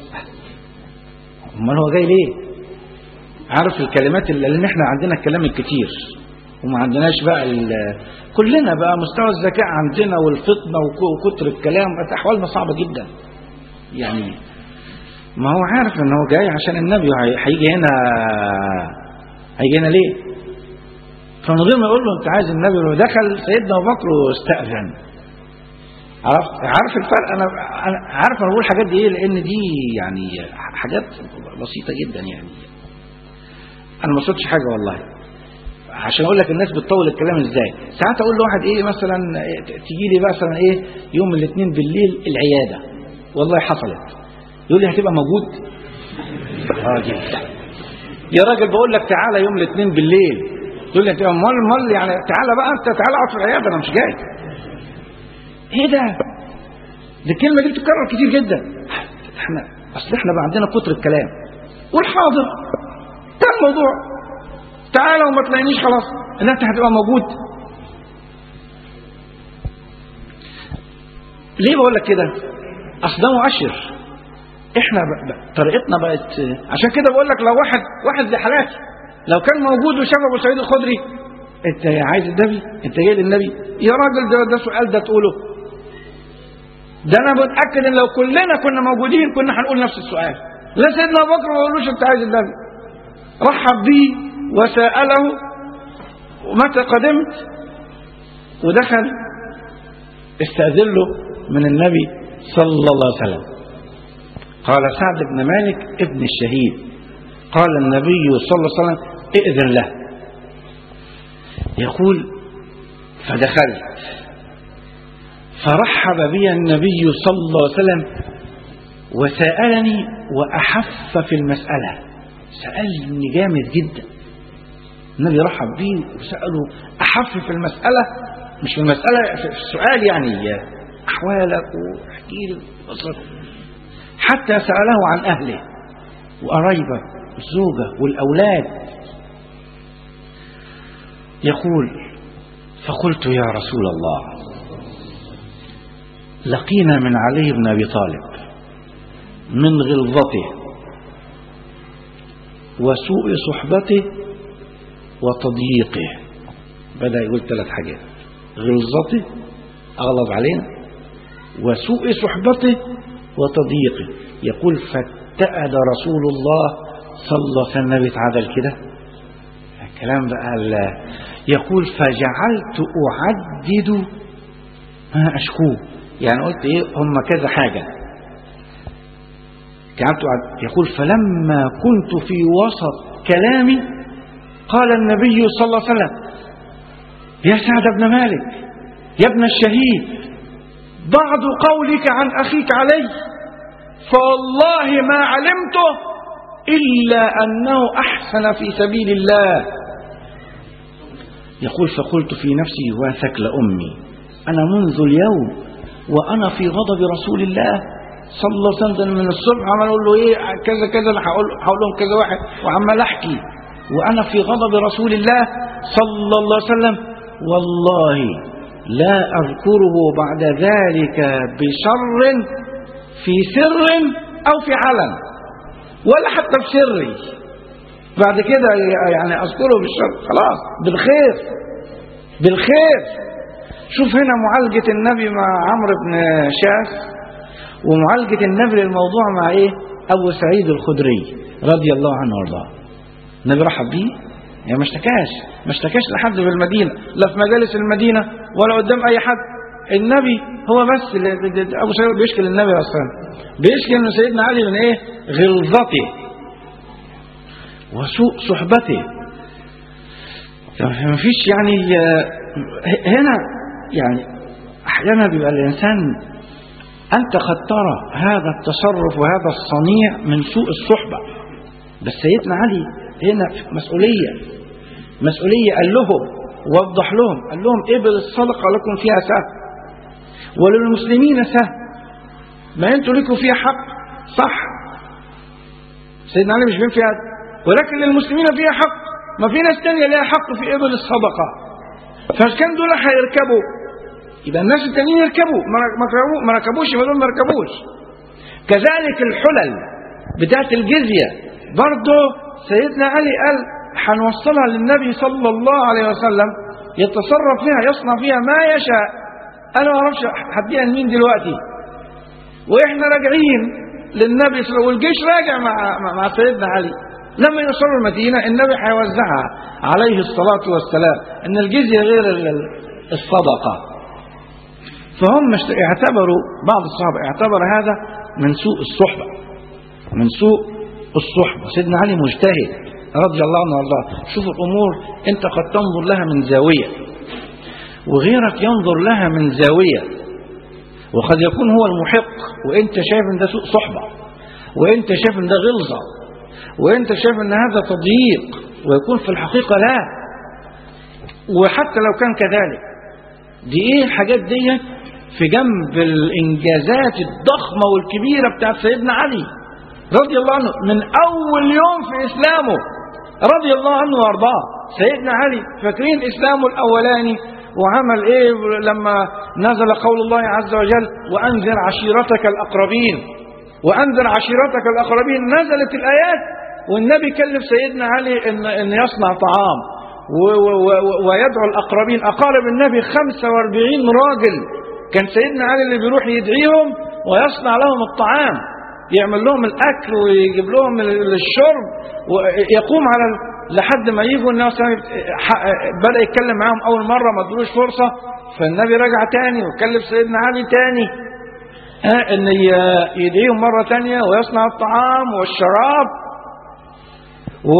S3: امال هو جاي ليه عارف الكلمات اللي لان احنا عندنا الكلام الكتير وما عندناش بقى ال- كلنا بقى مستوى الذكاء عندنا والفطنة وك- وكتر الكلام بقت أحوالنا صعبة جدا يعني ما هو عارف ان هو جاي عشان النبي هي- هيجي هنا هيجي هنا ليه فمن غير ما يقول له انت عايز النبي ودخل سيدنا ابو بكر واستأذن عرفت عارف الفرق انا انا عارف انا بقول الحاجات دي ايه لان دي يعني حاجات بسيطه جدا يعني انا ما قصدتش حاجه والله عشان اقول لك الناس بتطول الكلام ازاي ساعات اقول لواحد ايه مثلا تيجي لي مثلا ايه يوم الاثنين بالليل العياده والله حصلت يقول لي هتبقى موجود راجل يا راجل بقول لك تعالى يوم الاثنين بالليل تقول لي هتبقى مال مال يعني تعالى بقى انت تعالى اقعد في العياده انا مش جاي ايه ده دي الكلمه دي بتتكرر كتير جدا احنا اصل احنا بقى عندنا كتر الكلام والحاضر ده الموضوع تعالى وما تلاقينيش خلاص ان انت هتبقى موجود ليه بقول لك كده اصل ده مؤشر احنا ب... ب... طريقتنا بقت عشان كده بقول لك لو واحد واحد زي حالاتي لو كان موجود وشاف ابو سعيد الخدري انت عايز النبي انت جاي للنبي يا راجل ده ده سؤال ده تقوله ده انا متاكد ان لو كلنا كنا موجودين كنا هنقول نفس السؤال لا سيدنا ابو بكر ما قالوش انت عايز النبي رحب بيه وساله ومتى قدمت ودخل استاذن له من النبي صلى الله عليه وسلم قال سعد بن مالك ابن الشهيد قال النبي صلى الله عليه وسلم ائذن له يقول فدخلت فرحب بي النبي صلى الله عليه وسلم وسألني وأحف في المسألة سألني جامد جدا النبي رحب بي وسأله أحف في المسألة مش في المسألة في السؤال يعني أحوالك واحكي لي حتى سأله عن أهله وقرايبه والزوجة والأولاد يقول فقلت يا رسول الله لقينا من علي بن أبي طالب من غلظته وسوء صحبته وتضييقه بدأ يقول ثلاث حاجات غلظته أغلظ علينا وسوء صحبته وتضييقه يقول فاتأد رسول الله صلى الله عليه وسلم النبي اتعدل كده الكلام بقى يقول فجعلت أعدد ما أشكوه يعني قلت إيه هم كذا حاجة جعلت أعدد يقول فلما كنت في وسط كلامي قال النبي صلى الله عليه وسلم يا سعد بن مالك يا ابن الشهيد بعض قولك عن أخيك علي فوالله ما علمته إلا أنه أحسن في سبيل الله يقول فقلت في نفسي وثكل أمي أنا منذ اليوم وأنا في غضب رسول الله صلى الله عليه وسلم من الصبح عمال أقول له إيه كذا كذا أنا هقول هقول لهم كذا واحد وعمال أحكي وأنا في غضب رسول الله صلى الله عليه وسلم والله لا أذكره بعد ذلك بشر في سر أو في علن ولا حتى في سري بعد كده يعني أذكره بالشر خلاص بالخير بالخير شوف هنا معالجة النبي مع عمرو بن شاس ومعالجة النبي للموضوع مع ايه أبو سعيد الخدري رضي الله عنه وارضاه النبي رحب بيه يعني ما اشتكاش ما اشتكاش لحد في المدينة لا في مجالس المدينة ولا قدام أي حد النبي هو بس اللي أبو سعيد بيشكي للنبي أصلا بيشكي أن سيدنا علي من إيه غلظته وسوء صحبته ما فيش يعني هنا يعني أحيانا بيبقى الإنسان أنت قد ترى هذا التصرف وهذا الصنيع من سوء الصحبة بس سيدنا علي هنا مسؤولية مسؤولية قال لهم وضح لهم قال لهم ابل الصدقة لكم فيها سهم وللمسلمين سهم ما انتوا لكم فيها حق صح سيدنا علي مش بين فيها ولكن للمسلمين فيها حق ما في ناس تانية لها حق في ابل الصدقة فكان دول هيركبوا يبقى الناس التانيين يركبوا ما ركبوش يبقى دول ما ركبوش كذلك الحلل بتاعت الجزية برضه سيدنا علي قال هنوصلها للنبي صلى الله عليه وسلم يتصرف فيها يصنع فيها ما يشاء انا ما اعرفش هديها لمين دلوقتي واحنا راجعين للنبي صلى الله عليه وسلم والجيش راجع مع مع, مع سيدنا علي لما يوصلوا المدينه النبي هيوزعها عليه الصلاه والسلام ان الجزيه غير ال- ال- الصدقه فهم اشت- اعتبروا بعض الصحابه اعتبر هذا من سوء الصحبه من سوء الصحبه سيدنا علي مجتهد رضي الله عنه وارضاه شوف الامور انت قد تنظر لها من زاويه وغيرك ينظر لها من زاويه وقد يكون هو المحق وانت شايف ان ده سوء صحبه وانت شايف ان ده غلظه وانت شايف ان هذا تضييق ويكون في الحقيقه لا وحتى لو كان كذلك دي ايه الحاجات دي في جنب الانجازات الضخمه والكبيره بتاعت سيدنا علي رضي الله عنه من اول يوم في اسلامه رضي الله عنه وارضاه سيدنا علي فاكرين اسلامه الاولاني وعمل ايه لما نزل قول الله عز وجل وانذر عشيرتك الاقربين وانذر عشيرتك الاقربين نزلت الايات والنبي كلف سيدنا علي ان ان يصنع طعام و- و- و- ويدعو الاقربين اقارب النبي 45 راجل كان سيدنا علي اللي بيروح يدعيهم ويصنع لهم الطعام يعمل لهم الاكل ويجيب لهم ال- الشرب ويقوم على ال- لحد ما يجوا الناس بدا يتكلم معاهم اول مره ما ادلوش فرصه فالنبي رجع تاني وكلف سيدنا علي تاني ها ان ي- يدعيهم مره تانيه ويصنع الطعام والشراب و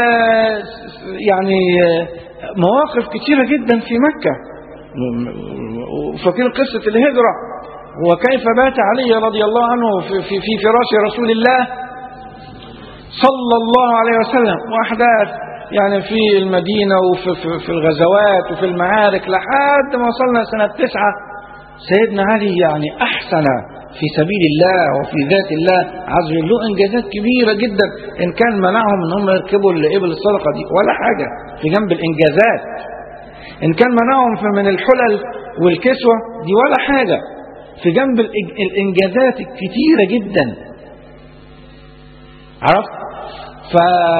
S3: يعني مواقف كتيره جدا في مكه وفاكرين قصه الهجره وكيف بات علي رضي الله عنه في, في, في فراش رسول الله صلى الله عليه وسلم واحداث يعني في المدينه وفي في, في الغزوات وفي المعارك لحد ما وصلنا سنه تسعه سيدنا علي يعني احسن في سبيل الله وفي ذات الله عز وجل له انجازات كبيره جدا ان كان منعهم ان هم يركبوا الابل الصدقه دي ولا حاجه في جنب الانجازات ان كان منعهم في من الحلل والكسوه دي ولا حاجه في جنب الإج- الانجازات الكتيره جدا عرفت ف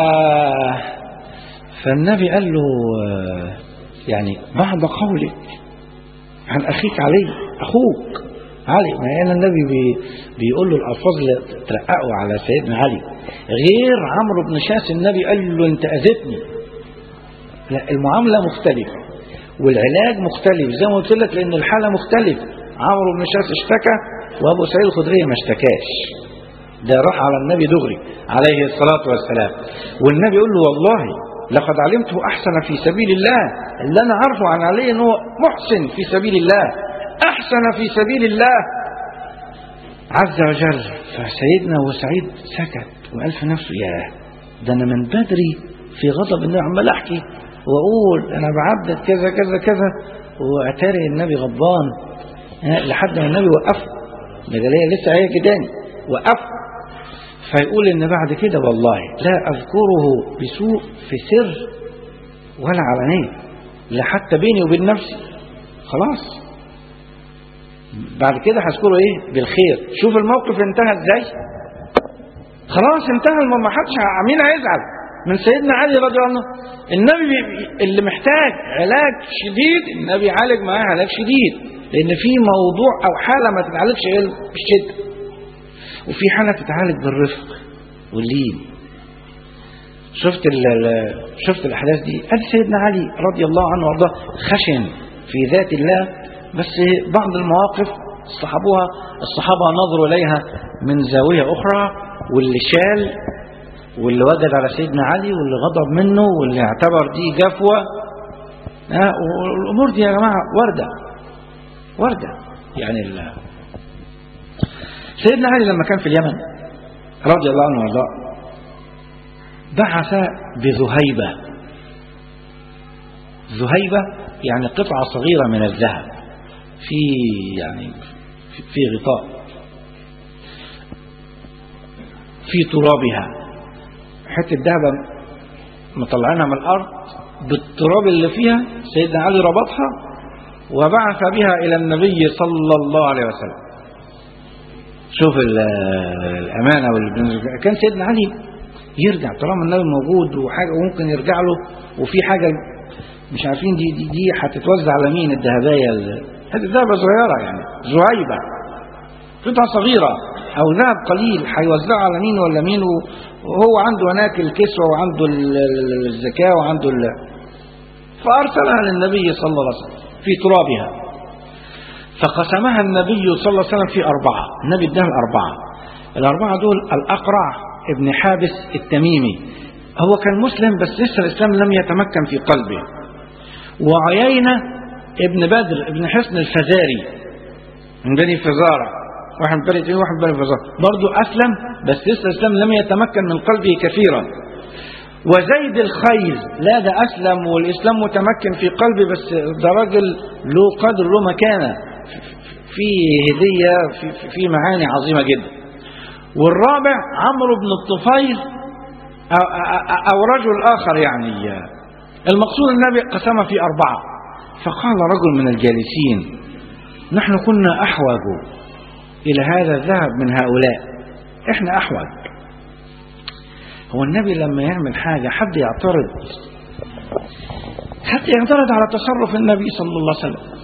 S3: فالنبي قال له آه، يعني بعد قولك عن اخيك علي اخوك علي ما هنا النبي بي بيقول له الالفاظ اللي ترققوا على سيدنا علي غير عمرو بن شاس النبي قال له انت اذيتني لا المعامله مختلفه والعلاج مختلف زي ما قلت لك لان الحاله مختلفه عمرو بن شاس اشتكى وابو سعيد الخدري ما اشتكاش ده راح على النبي دغري عليه الصلاه والسلام والنبي يقول له والله لقد علمته احسن في سبيل الله اللي انا عارفه عن علي ان هو محسن في سبيل الله احسن في سبيل الله عز وجل فسيدنا ابو سعيد سكت وقال في نفسه ياه ده انا من بدري في غضب النبي عمال احكي واقول انا بعبد كذا كذا كذا واتاري النبي غضبان ها، لحد ما النبي وقفه ده جاليه لسه هيجي تاني وقفه فيقول ان بعد كده والله لا اذكره بسوء في سر ولا علانيه لا حتى بيني وبين نفسي خلاص بعد كده هذكره ايه بالخير شوف الموقف انتهى ازاي خلاص انتهى الموضوع ما حدش مين هيزعل من سيدنا علي رضي الله عنه النبي بي- اللي محتاج علاج شديد النبي يعالج معاه علاج شديد لان في موضوع او حاله ما تتعالجش غير بالشده وفي حاله تتعالج بالرفق واللين شفت ال ال- شفت الاحداث دي ادي سيدنا علي رضي الله عنه وارضاه خشن في ذات الله بس بعض المواقف صحابوها الصحابه نظروا اليها من زاويه اخرى واللي شال واللي وجد على سيدنا علي واللي غضب منه واللي اعتبر دي جفوه ها، والامور دي يا جماعه وارده وارده يعني ال- سيدنا علي لما كان في اليمن رضي الله عنه وارضاه بعث بذهيبة ذهيبة يعني قطعة صغيرة من الذهب في يعني في- في غطاء في ترابها حتة ذهبة مطلعينها من الأرض بالتراب اللي فيها سيدنا علي ربطها وبعث بها إلى النبي صلى الله عليه وسلم شوف ال- الأمانة وال- كان سيدنا علي يرجع طالما النبي موجود وحاجة وممكن يرجع له وفي حاجة مش عارفين دي دي, دي هتتوزع على مين الذهبية ال- هذه ذهبة صغيرة يعني زهيبة قطعة صغيرة أو ذهب قليل هيوزعها على مين ولا مين و- وهو عنده هناك الكسوة وعنده ال- ال- الزكاة وعنده ال... فأرسلها للنبي صلى الله عليه وسلم في ترابها فقسمها النبي صلى الله عليه وسلم في أربعة النبي اداها الأربعة الأربعة دول الأقرع ابن حابس التميمي هو كان مسلم بس لسه الإسلام لم يتمكن في قلبه وعيينة ابن بدر ابن حصن الفزاري من بني فزارة واحد من بني تميم واحد من بني فزارة برضه أسلم بس لسه الإسلام لم يتمكن من قلبه كثيرا وزيد الخيل لا ده أسلم والإسلام متمكن في قلبه بس ده راجل له قدر له مكانة في هدية في, في معاني عظيمة جدا والرابع عمرو بن الطفيل أو, أو- أو رجل آخر يعني المقصود النبي قسم في أربعة فقال رجل من الجالسين نحن كنا أحوج إلى هذا الذهب من هؤلاء إحنا أحوج هو النبي لما يعمل حاجة حد يعترض حد يعترض على تصرف النبي صلى الله عليه وسلم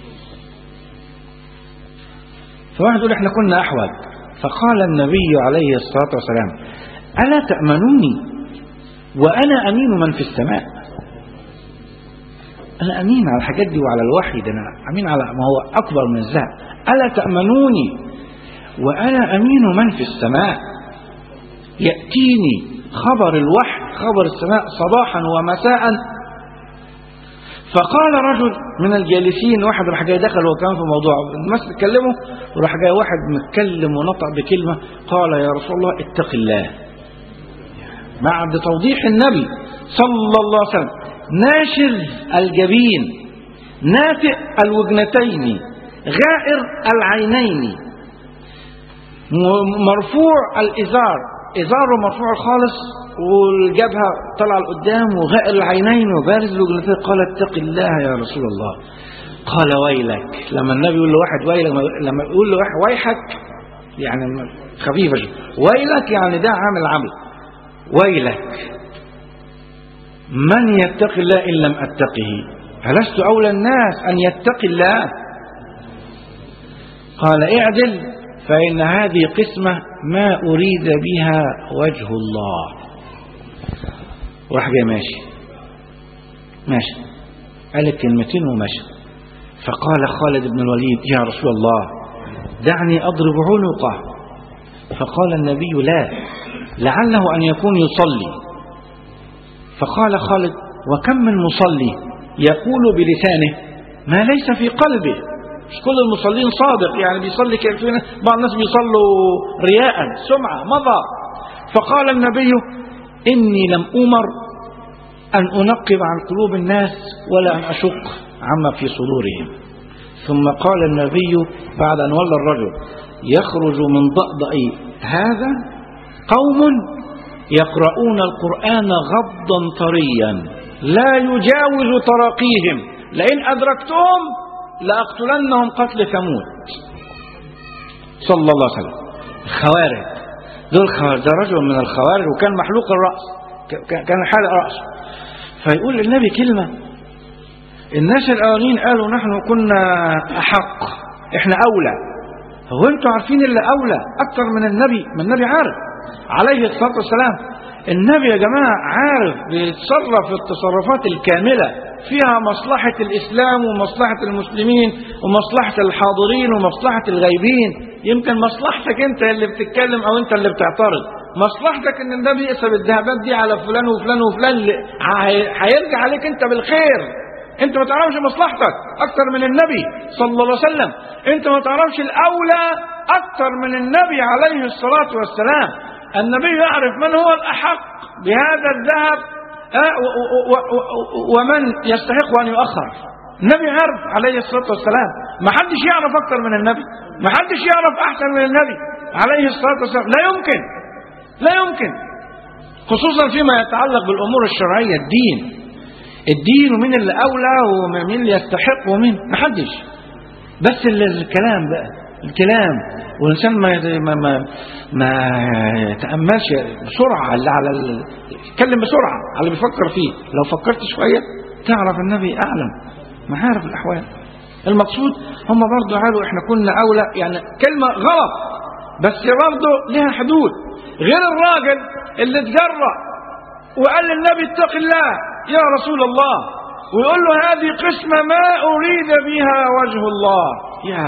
S3: فواحد يقول احنا كنا أحوج فقال النبي عليه الصلاة والسلام ألا تأمنوني وأنا أمين من في السماء أنا أمين على الحاجات دي وعلى الوحي ده أنا أمين على ما هو أكبر من الذهب ألا تأمنوني وأنا أمين من في السماء يأتيني خبر الوحي خبر السماء صباحا ومساء فقال رجل من الجالسين واحد راح جاي دخل هو كمان في موضوع الناس اتكلموا وراح جاي واحد متكلم ونطق بكلمة قال يا رسول الله اتق الله بعد توضيح النبي صلى الله عليه وسلم ناشز الجبين ناتئ الوجنتين غائر العينين م- مرفوع الإزار إزاره مرفوع خالص والجبهة طلع لقدام وغائر العينين وبارز الوجنتين قال اتق الله يا رسول الله قال ويلك لما النبي يقول لواحد ويلك لما يقول لواحد ويحك يعني خفيفة شوية. ويلك يعني ده عامل عمل ويلك من يتقي الله إن لم أتقه ألست أولى الناس أن يتقي الله قال اعدل فإن هذه قسمة ما أريد بها وجه الله وراح جاي ماشي ماشي قال الكلمتين ومشى فقال خالد بن الوليد يا رسول الله دعني أضرب عنقه فقال النبي لا لعله أن يكون يصلي فقال خالد وكم من مصلي يقول بلسانه ما ليس في قلبه مش كل المصلين صادق يعني بيصلي كيف في ناس- بعض الناس بيصلوا رياء سمعة مضى فقال النبي إني لم أمر أن أنقب عن قلوب الناس ولا أن أشق عما في صدورهم ثم قال النبي بعد أن ولى الرجل يخرج من ضأضأ هذا قوم يقرؤون القرآن غضا طريا لا يجاوز تراقيهم لئن أدركتهم لأقتلنهم قتل ثمود صلى الله عليه وسلم الخوارج دول خوارج ده رجل من الخوارج وكان محلوق الرأس ك- ك- كان حالق رأسه فيقول للنبي كلمة الناس الأولين قالوا نحن كنا أحق احنا أولى هو انتوا عارفين اللي أولى أكتر من النبي ما النبي عارف عليه الصلاة والسلام النبي يا جماعة عارف بيتصرف التصرفات الكاملة فيها مصلحة الإسلام ومصلحة المسلمين ومصلحة الحاضرين ومصلحة الغيبين يمكن مصلحتك انت اللي بتتكلم او انت اللي بتعترض مصلحتك ان النبي يقسم الذهبات دي على فلان وفلان وفلان اللي هي- هيرجع عليك انت بالخير انت ما تعرفش مصلحتك اكتر من النبي صلى الله عليه وسلم انت ما تعرفش الاولى اكتر من النبي عليه الصلاة والسلام النبي يعرف من هو الاحق بهذا الذهب آه، و- و- و- و- ومن يستحق ان يؤخر النبي عارف عليه الصلاة والسلام ما حدش يعرف اكتر من النبي ما حدش يعرف احسن من النبي عليه الصلاة والسلام لا يمكن لا يمكن خصوصا فيما يتعلق بالامور الشرعية الدين الدين ومين اللي اولى ومين اللي يستحق ومين محدش بس اللي الكلام بقى الكلام والإنسان ما ما ما, ما يتأملش بسرعة على على ال- يتكلم بسرعة على اللي بيفكر فيه لو فكرت شوية تعرف النبي أعلم معارف الأحوال المقصود هم برضه قالوا احنا كنا أولى يعني كلمة غلط بس برضه لها حدود غير الراجل اللي اتجرأ وقال للنبي اتق الله يا رسول الله ويقول له هذه قسمة ما أريد بها وجه الله يا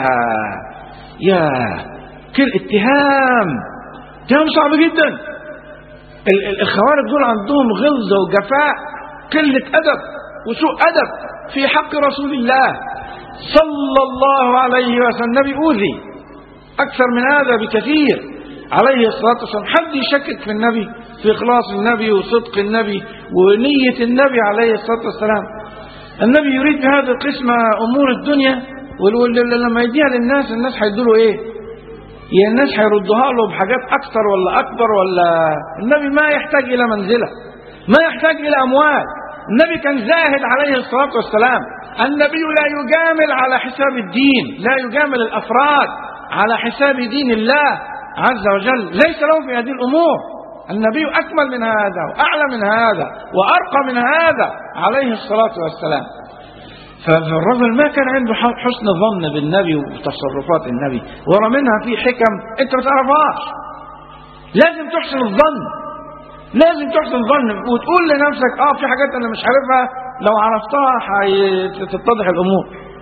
S3: يا كل اتهام اتهام صعب جدا ال- ال- الخوارج دول عندهم غلظة وجفاء قلة أدب وسوء أدب في حق رسول الله صلى الله عليه وسلم النبي أوذي أكثر من هذا بكثير عليه الصلاة والسلام حد يشكك في النبي في إخلاص النبي وصدق النبي ونية النبي عليه الصلاة والسلام النبي يريد بهذه القسمة أمور الدنيا وال- وال- لما يديها للناس الناس هيدوا له إيه يا الناس هيردوها له بحاجات أكثر ولا أكبر ولا النبي ما يحتاج إلى منزلة ما يحتاج إلى أموال النبي كان زاهد عليه الصلاة والسلام النبي لا يجامل على حساب الدين لا يجامل الأفراد على حساب دين الله عز وجل ليس له في هذه الأمور النبي أكمل من هذا وأعلى من هذا وأرقى من هذا عليه الصلاة والسلام فالرجل ما كان عنده ح- حسن ظن بالنبي وتصرفات النبي ورا منها في حكم انت ما تعرفهاش لازم تحسن الظن لازم تحسن الظن وتقول لنفسك اه في حاجات انا مش عارفها لو عرفتها هتتضح الامور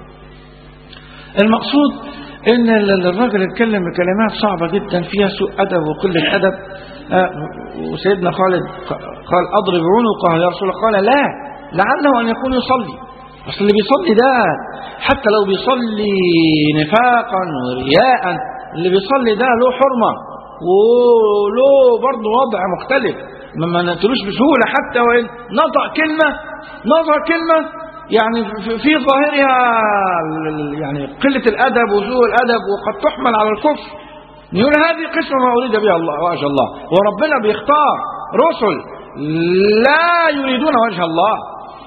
S3: المقصود ان ال- الراجل اتكلم بكلمات صعبة جدا فيها سوء ادب وقلة ادب آه، وسيدنا خالد قال اضرب عنقه يا رسول الله قال لا لعله ان يكون يصلي اصل اللي بيصلي ده حتى لو بيصلي نفاقا ورياء اللي بيصلي ده له حرمة وله برضه وضع مختلف ما ما نقتلوش بسهولة حتى وإن نطق كلمة نطق كلمة يعني في- في ظاهرها ال- يعني قلة الأدب وسوء الأدب وقد تحمل على الكفر يقول هذه قسمة ما أريد بها الله وجه الله وربنا بيختار رسل لا يريدون وجه الله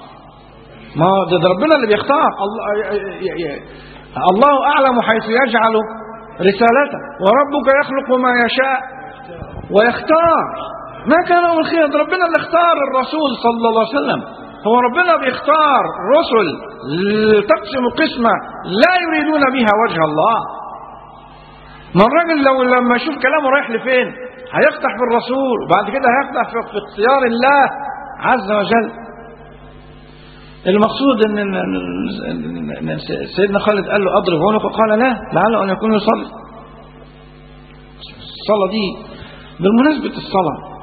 S3: ما هو ده ده ربنا اللي بيختار الله, ي- ي- الله أعلم حيث يجعل رسالته وربك يخلق ما يشاء ويختار ما كان هو الخير ده ربنا اللي اختار الرسول صلى الله عليه وسلم هو ربنا بيختار رسل تقسم قسمة لا يريدون بها وجه الله ما الراجل لو لما يشوف كلامه رايح لفين هيقطع في الرسول وبعد كده هيقطع في في اختيار الله عز وجل المقصود ان إن- إن- إن سيدنا خالد قال له اضرب عنقه قال لا لعله ان يكون يصلي الصلاه دي بالمناسبه الصلاه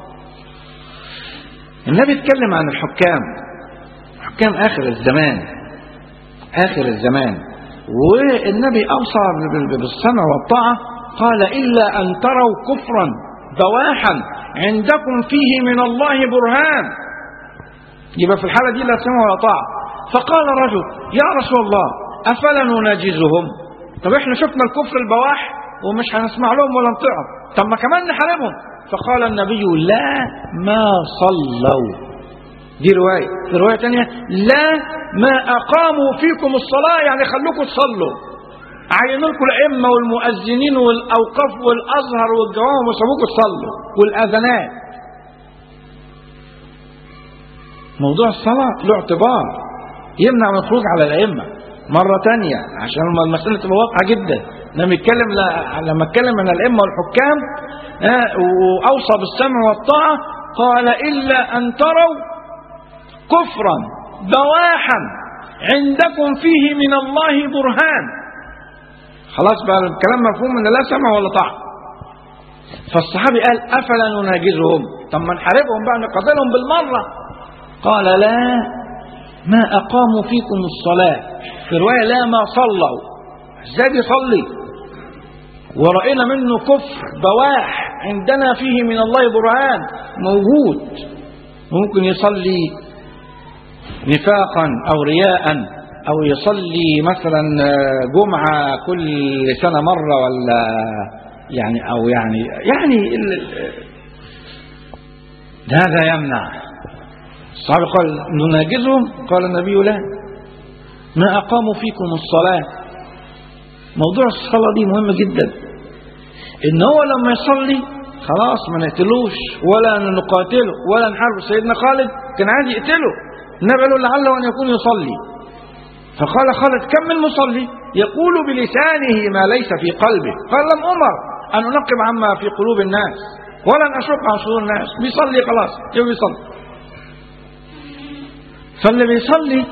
S3: النبي اتكلم عن الحكام حكام اخر الزمان اخر الزمان والنبي اوصى بال- بال- بالسمع والطاعه قال الا ان تروا كفرا بواحا عندكم فيه من الله برهان يبقى في الحالة دي لا سمع ولا طاعة فقال رجل يا رسول الله أفلا نناجزهم طب احنا شفنا الكفر البواح ومش هنسمع لهم ولا نطيعهم طب ما كمان نحاربهم فقال النبي لا ما صلوا دي رواية في رواية تانية لا ما أقاموا فيكم الصلاة يعني خلوكم تصلوا عينوا لكم الأئمة والمؤذنين والأوقاف والأزهر والجوامع وسابوكم تصلوا والأذانات موضوع الصلاة له اعتبار يمنع من الخروج على الأئمة مرة تانية عشان المسألة تبقى واضحة جدا لما يتكلم لما اتكلم عن الأئمة والحكام آه، وأوصى بالسمع والطاعة قال إلا أن تروا كفرا بواحا عندكم فيه من الله برهان خلاص بقى الكلام مفهوم ان لا سمع ولا طاعة فالصحابي قال أفلا نناجزهم طب ما نحاربهم بقى نقاتلهم بالمرة قال لا ما أقاموا فيكم الصلاة في رواية لا ما صلوا ازاي بيصلي ورأينا منه كفر بواح عندنا فيه من الله برهان موجود ممكن يصلي نفاقا أو رياء أو يصلي مثلا جمعة كل سنة مرة ولا يعني أو يعني يعني ال- هذا يمنع الصحابي قال نناجزهم قال النبي لا ما أقاموا فيكم الصلاة موضوع الصلاة دي مهم جدا ان هو لما يصلي خلاص ما نقتلوش ولا نقاتله ولا نحاربه سيدنا خالد كان عايز يقتله النبي قال له لعله ان يكون يصلي فقال خالد كم من مصلي يقول بلسانه ما ليس في قلبه قال لم امر ان انقب عما في قلوب الناس ولا ان اشق عن صدور الناس بيصلي خلاص يبقى بيصلي فاللي بيصلي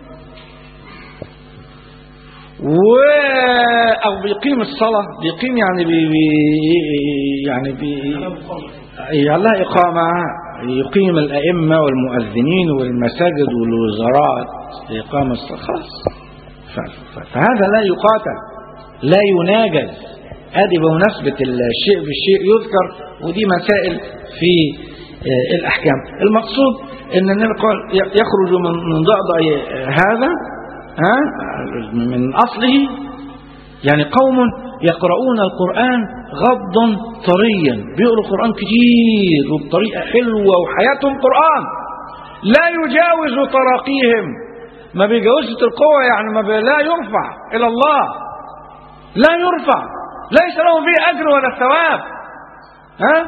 S3: و او بيقيم الصلاه بيقيم يعني بي بي يعني بي لها اقامه يقيم الائمه والمؤذنين والمساجد والوزارات لاقامه الصلاه خلاص ف- ف- فهذا لا يقاتل لا يناجز ادي بمناسبه الشيء بالشيء يذكر ودي مسائل في آه، الاحكام المقصود ان النبي قال يخرج من من ضأضأ هذا ها من اصله يعني قوم يقرؤون القرآن غضا طريا بيقروا القرآن كتير وبطريقة حلوة وحياتهم قرآن لا يجاوز تراقيهم ما بيجاوزش القوة يعني ما بي لا يرفع إلى الله لا يرفع ليس لهم فيه أجر ولا ثواب ها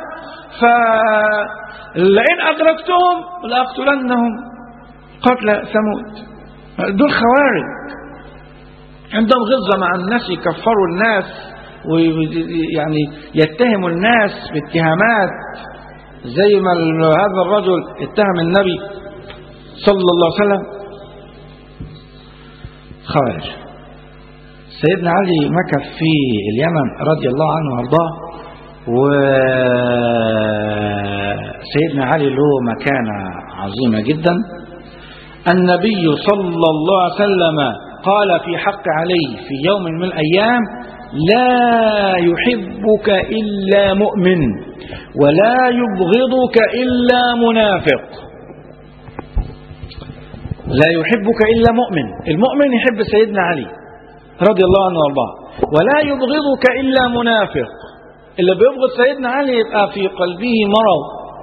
S3: فلئن أدركتهم لأقتلنهم قتل ثمود دول خوارج عندهم غلظة مع الناس يكفروا الناس ويعني يتهموا الناس باتهامات زي ما ال- هذا الرجل اتهم النبي صلى الله عليه وسلم خوارج سيدنا علي مكث في اليمن رضي الله عنه وارضاه وسيدنا علي له مكانة عظيمة جدا النبي صلى الله عليه وسلم قال في حق علي في يوم من الأيام لا يحبك إلا مؤمن ولا يبغضك إلا منافق لا يحبك إلا مؤمن المؤمن يحب سيدنا علي رضي الله عنه وارضاه ولا يبغضك إلا منافق اللي بيبغض سيدنا علي يبقى في قلبه مرض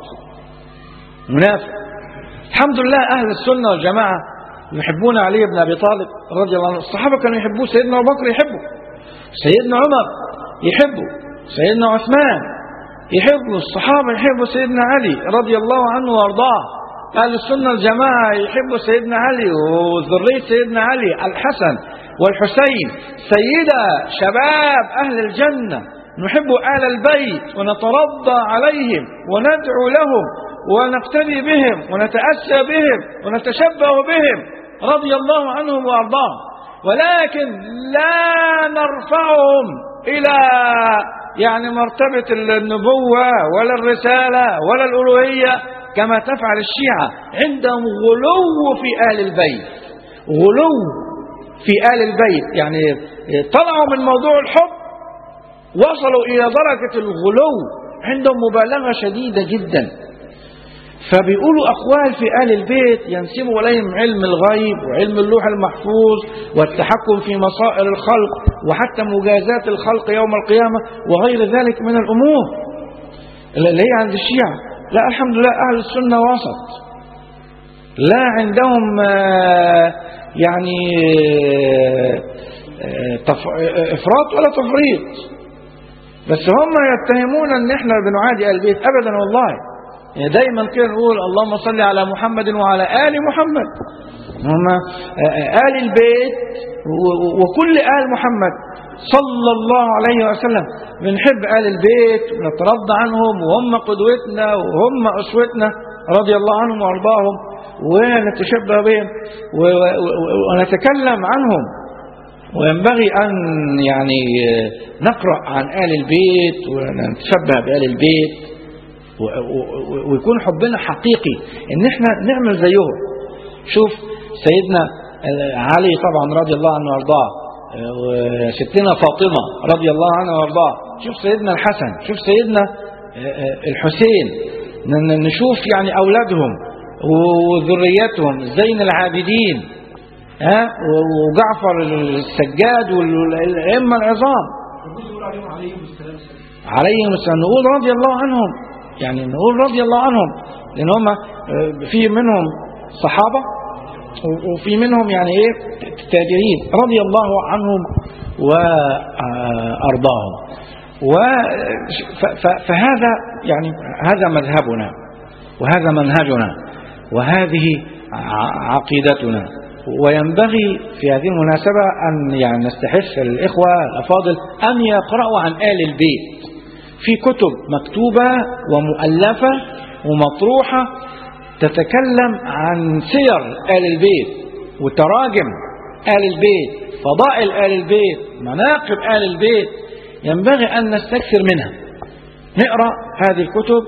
S3: منافق الحمد لله أهل السنة والجماعة يحبون علي بن أبي طالب رضي الله عنه الصحابة كانوا يحبوه سيدنا أبو بكر يحبه سيدنا عمر يحبه سيدنا عثمان يحبه الصحابة يحبوا سيدنا علي رضي الله عنه وارضاه أهل السنة الجماعة يحبوا سيدنا علي وذرية سيدنا علي الحسن والحسين سيدة شباب أهل الجنة نحب آل البيت ونترضى عليهم وندعو لهم ونقتدي بهم ونتأسى بهم ونتشبه بهم رضي الله عنهم وأرضاهم ولكن لا نرفعهم إلى يعني مرتبة النبوة ولا الرسالة ولا الألوهية كما تفعل الشيعة عندهم غلو في آل البيت غلو في آل البيت يعني طلعوا من موضوع الحب وصلوا إلى درجة الغلو عندهم مبالغة شديدة جدا فبيقولوا أقوال في آل البيت ينسبوا إليهم علم الغيب وعلم اللوح المحفوظ والتحكم في مصائر الخلق وحتى مجازات الخلق يوم القيامة وغير ذلك من الأمور اللي هي عند الشيعة لا الحمد لله أهل السنة وسط لا عندهم آه، يعني آه، آه، تف- آه، إفراط ولا تفريط بس هم يتهمون ان احنا بنعادي آل البيت ابدا والله يعني دايما كده نقول اللهم صل على محمد وعلى آل محمد هم آل البيت و- و- وكل آل محمد صلى الله عليه وسلم بنحب آل البيت ونترضى عنهم وهم قدوتنا وهم أسوتنا رضي الله عنهم وأرضاهم ونتشبه بهم و- و- و- ونتكلم عنهم وينبغي أن يعني نقرأ عن آل البيت ونتشبه بآل البيت و- و- ويكون حبنا حقيقي ان احنا نعمل زيهم شوف سيدنا علي طبعا رضي الله عنه وارضاه وستنا فاطمة رضي الله عنها وارضاه شوف سيدنا الحسن شوف سيدنا الحسين ن- نشوف يعني أولادهم وذريتهم زين العابدين ها وجعفر السجاد والأئمة العظام عليهم السلام نقول رضي الله عنهم يعني نقول رضي الله عنهم لأن هم آه، في منهم صحابة و- وفي منهم يعني ايه تابعين رضي الله عنهم وأرضاهم فهذا يعني هذا مذهبنا وهذا منهجنا وهذه عقيدتنا وينبغي في هذه المناسبة أن يعني نستحث الإخوة الأفاضل أن يقرأوا عن آل البيت في كتب مكتوبة ومؤلفة ومطروحة تتكلم عن سير آل البيت وتراجم آل البيت فضائل آل البيت مناقب آل البيت ينبغي أن نستكثر منها نقرأ هذه الكتب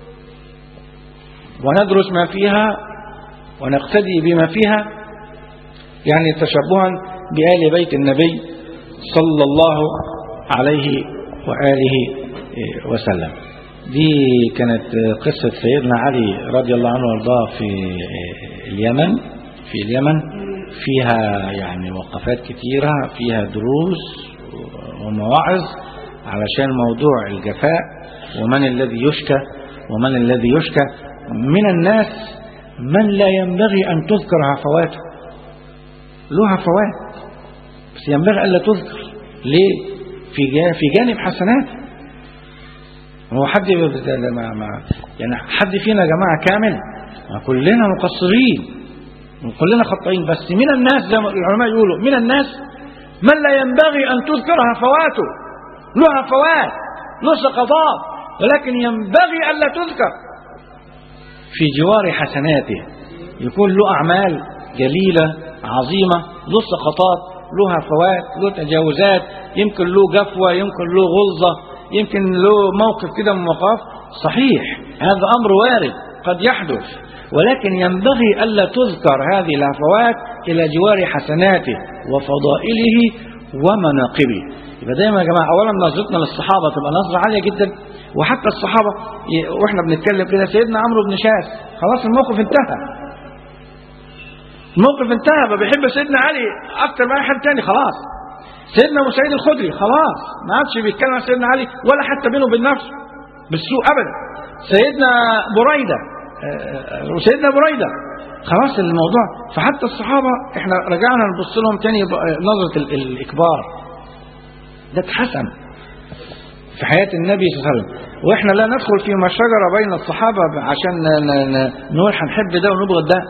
S3: وندرس ما فيها ونقتدي بما فيها يعني تشبها بآل بيت النبي صلى الله عليه وآله وسلم دي كانت قصة سيدنا علي رضي الله عنه وارضاه في اليمن في اليمن فيها يعني وقفات كتيرة فيها دروس ومواعظ علشان موضوع الجفاء ومن الذي يشكى ومن الذي يشكى من الناس من لا ينبغي أن تذكر هفواته له هفوات بس ينبغي ألا تذكر ليه في في جانب حسنات هو حد ما ما يعني حد فينا يا جماعة كامل ما كلنا مقصرين كلنا خطائين بس من الناس زي ما العلماء يقولوا من الناس من لا ينبغي أن تذكر هفواته له هفوات له سقطات ولكن ينبغي ألا تذكر في جوار حسناته يكون له أعمال جليلة عظيمة له سقطات له هفوات له تجاوزات يمكن له جفوة يمكن له غلظة يمكن له موقف كده من مواقف صحيح هذا أمر وارد قد يحدث ولكن ينبغي ألا تذكر هذه الهفوات إلى جوار حسناته وفضائله ومناقبه يبقى دايما يا جماعة أولا نظرتنا للصحابة تبقى نظرة عالية جدا وحتى الصحابة وإحنا بنتكلم كده سيدنا عمرو بن شاس خلاص الموقف انتهى الموقف انتهى ما بيحب سيدنا علي أكتر من أي حد تاني خلاص سيدنا ابو سعيد الخدري خلاص ما عادش بيتكلم عن سيدنا علي ولا حتى بينه وبين نفسه بالسوء ابدا سيدنا بريده وسيدنا بريده خلاص الموضوع فحتى الصحابه احنا رجعنا نبص لهم تاني نظره الاكبار ده اتحسن في حياه النبي صلى الله عليه وسلم واحنا لا ندخل فيما شجر بين الصحابه عشان نقول هنحب ده ونبغض ده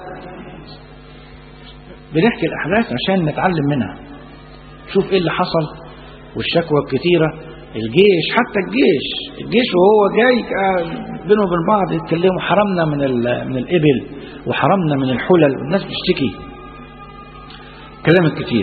S3: بنحكي الاحداث عشان نتعلم منها شوف ايه اللي حصل والشكوى الكتيرة الجيش حتى الجيش الجيش وهو جاي بينه وبين بعض يتكلموا حرمنا من من الإبل وحرمنا من الحلل والناس بتشتكي كلام كتير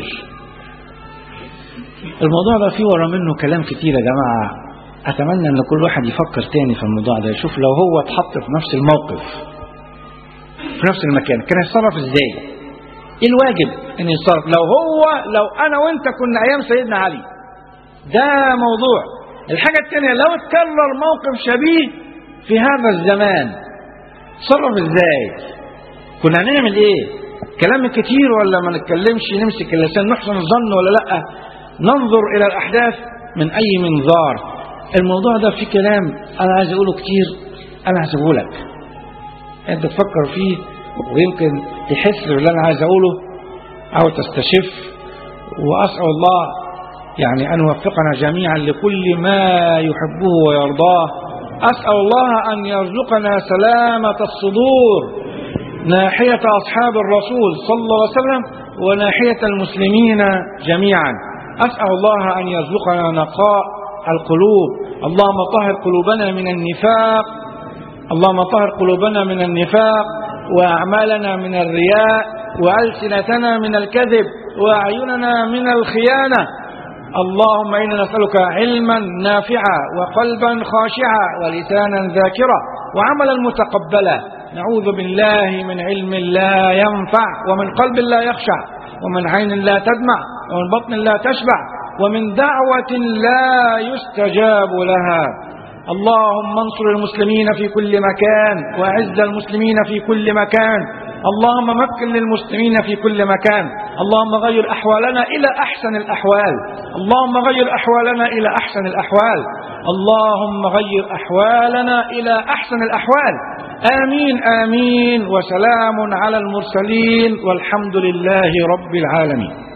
S3: الموضوع ده فيه ورا منه كلام كتير يا جماعة أتمنى أن كل واحد يفكر تاني في الموضوع ده يشوف لو هو اتحط في نفس الموقف في نفس المكان كان هيتصرف ازاي ايه الواجب ان يتصرف لو هو لو انا وانت كنا ايام سيدنا علي ده موضوع الحاجة الثانية لو اتكرر موقف شبيه في هذا الزمان تصرف ازاي كنا هنعمل ايه كلام كتير ولا ما نتكلمش نمسك اللسان نحسن الظن ولا لا ننظر الى الاحداث من اي منظار الموضوع ده فيه كلام انا عايز اقوله كتير انا هسيبه لك انت تفكر فيه ويمكن تحس باللي انا عايز اقوله او تستشف واسال الله يعني ان يوفقنا جميعا لكل ما يحبه ويرضاه اسال الله ان يرزقنا سلامه الصدور ناحيه اصحاب الرسول صلى الله عليه وسلم وناحيه المسلمين جميعا اسال الله ان يرزقنا نقاء القلوب اللهم طهر قلوبنا من النفاق اللهم طهر قلوبنا من النفاق وأعمالنا من الرياء وألسنتنا من الكذب وأعيننا من الخيانة اللهم إنا نسألك علما نافعا وقلبا خاشعا ولسانا ذاكرا وعملا متقبلا نعوذ بالله من علم لا ينفع ومن قلب لا يخشع ومن عين لا تدمع ومن بطن لا تشبع ومن دعوة لا يستجاب لها اللهم انصر المسلمين في كل مكان واعز المسلمين في كل مكان اللهم مكن للمسلمين في كل مكان اللهم غير احوالنا الى احسن الاحوال اللهم غير احوالنا الى احسن الاحوال اللهم غير احوالنا الى احسن الاحوال امين امين وسلام على المرسلين والحمد لله رب العالمين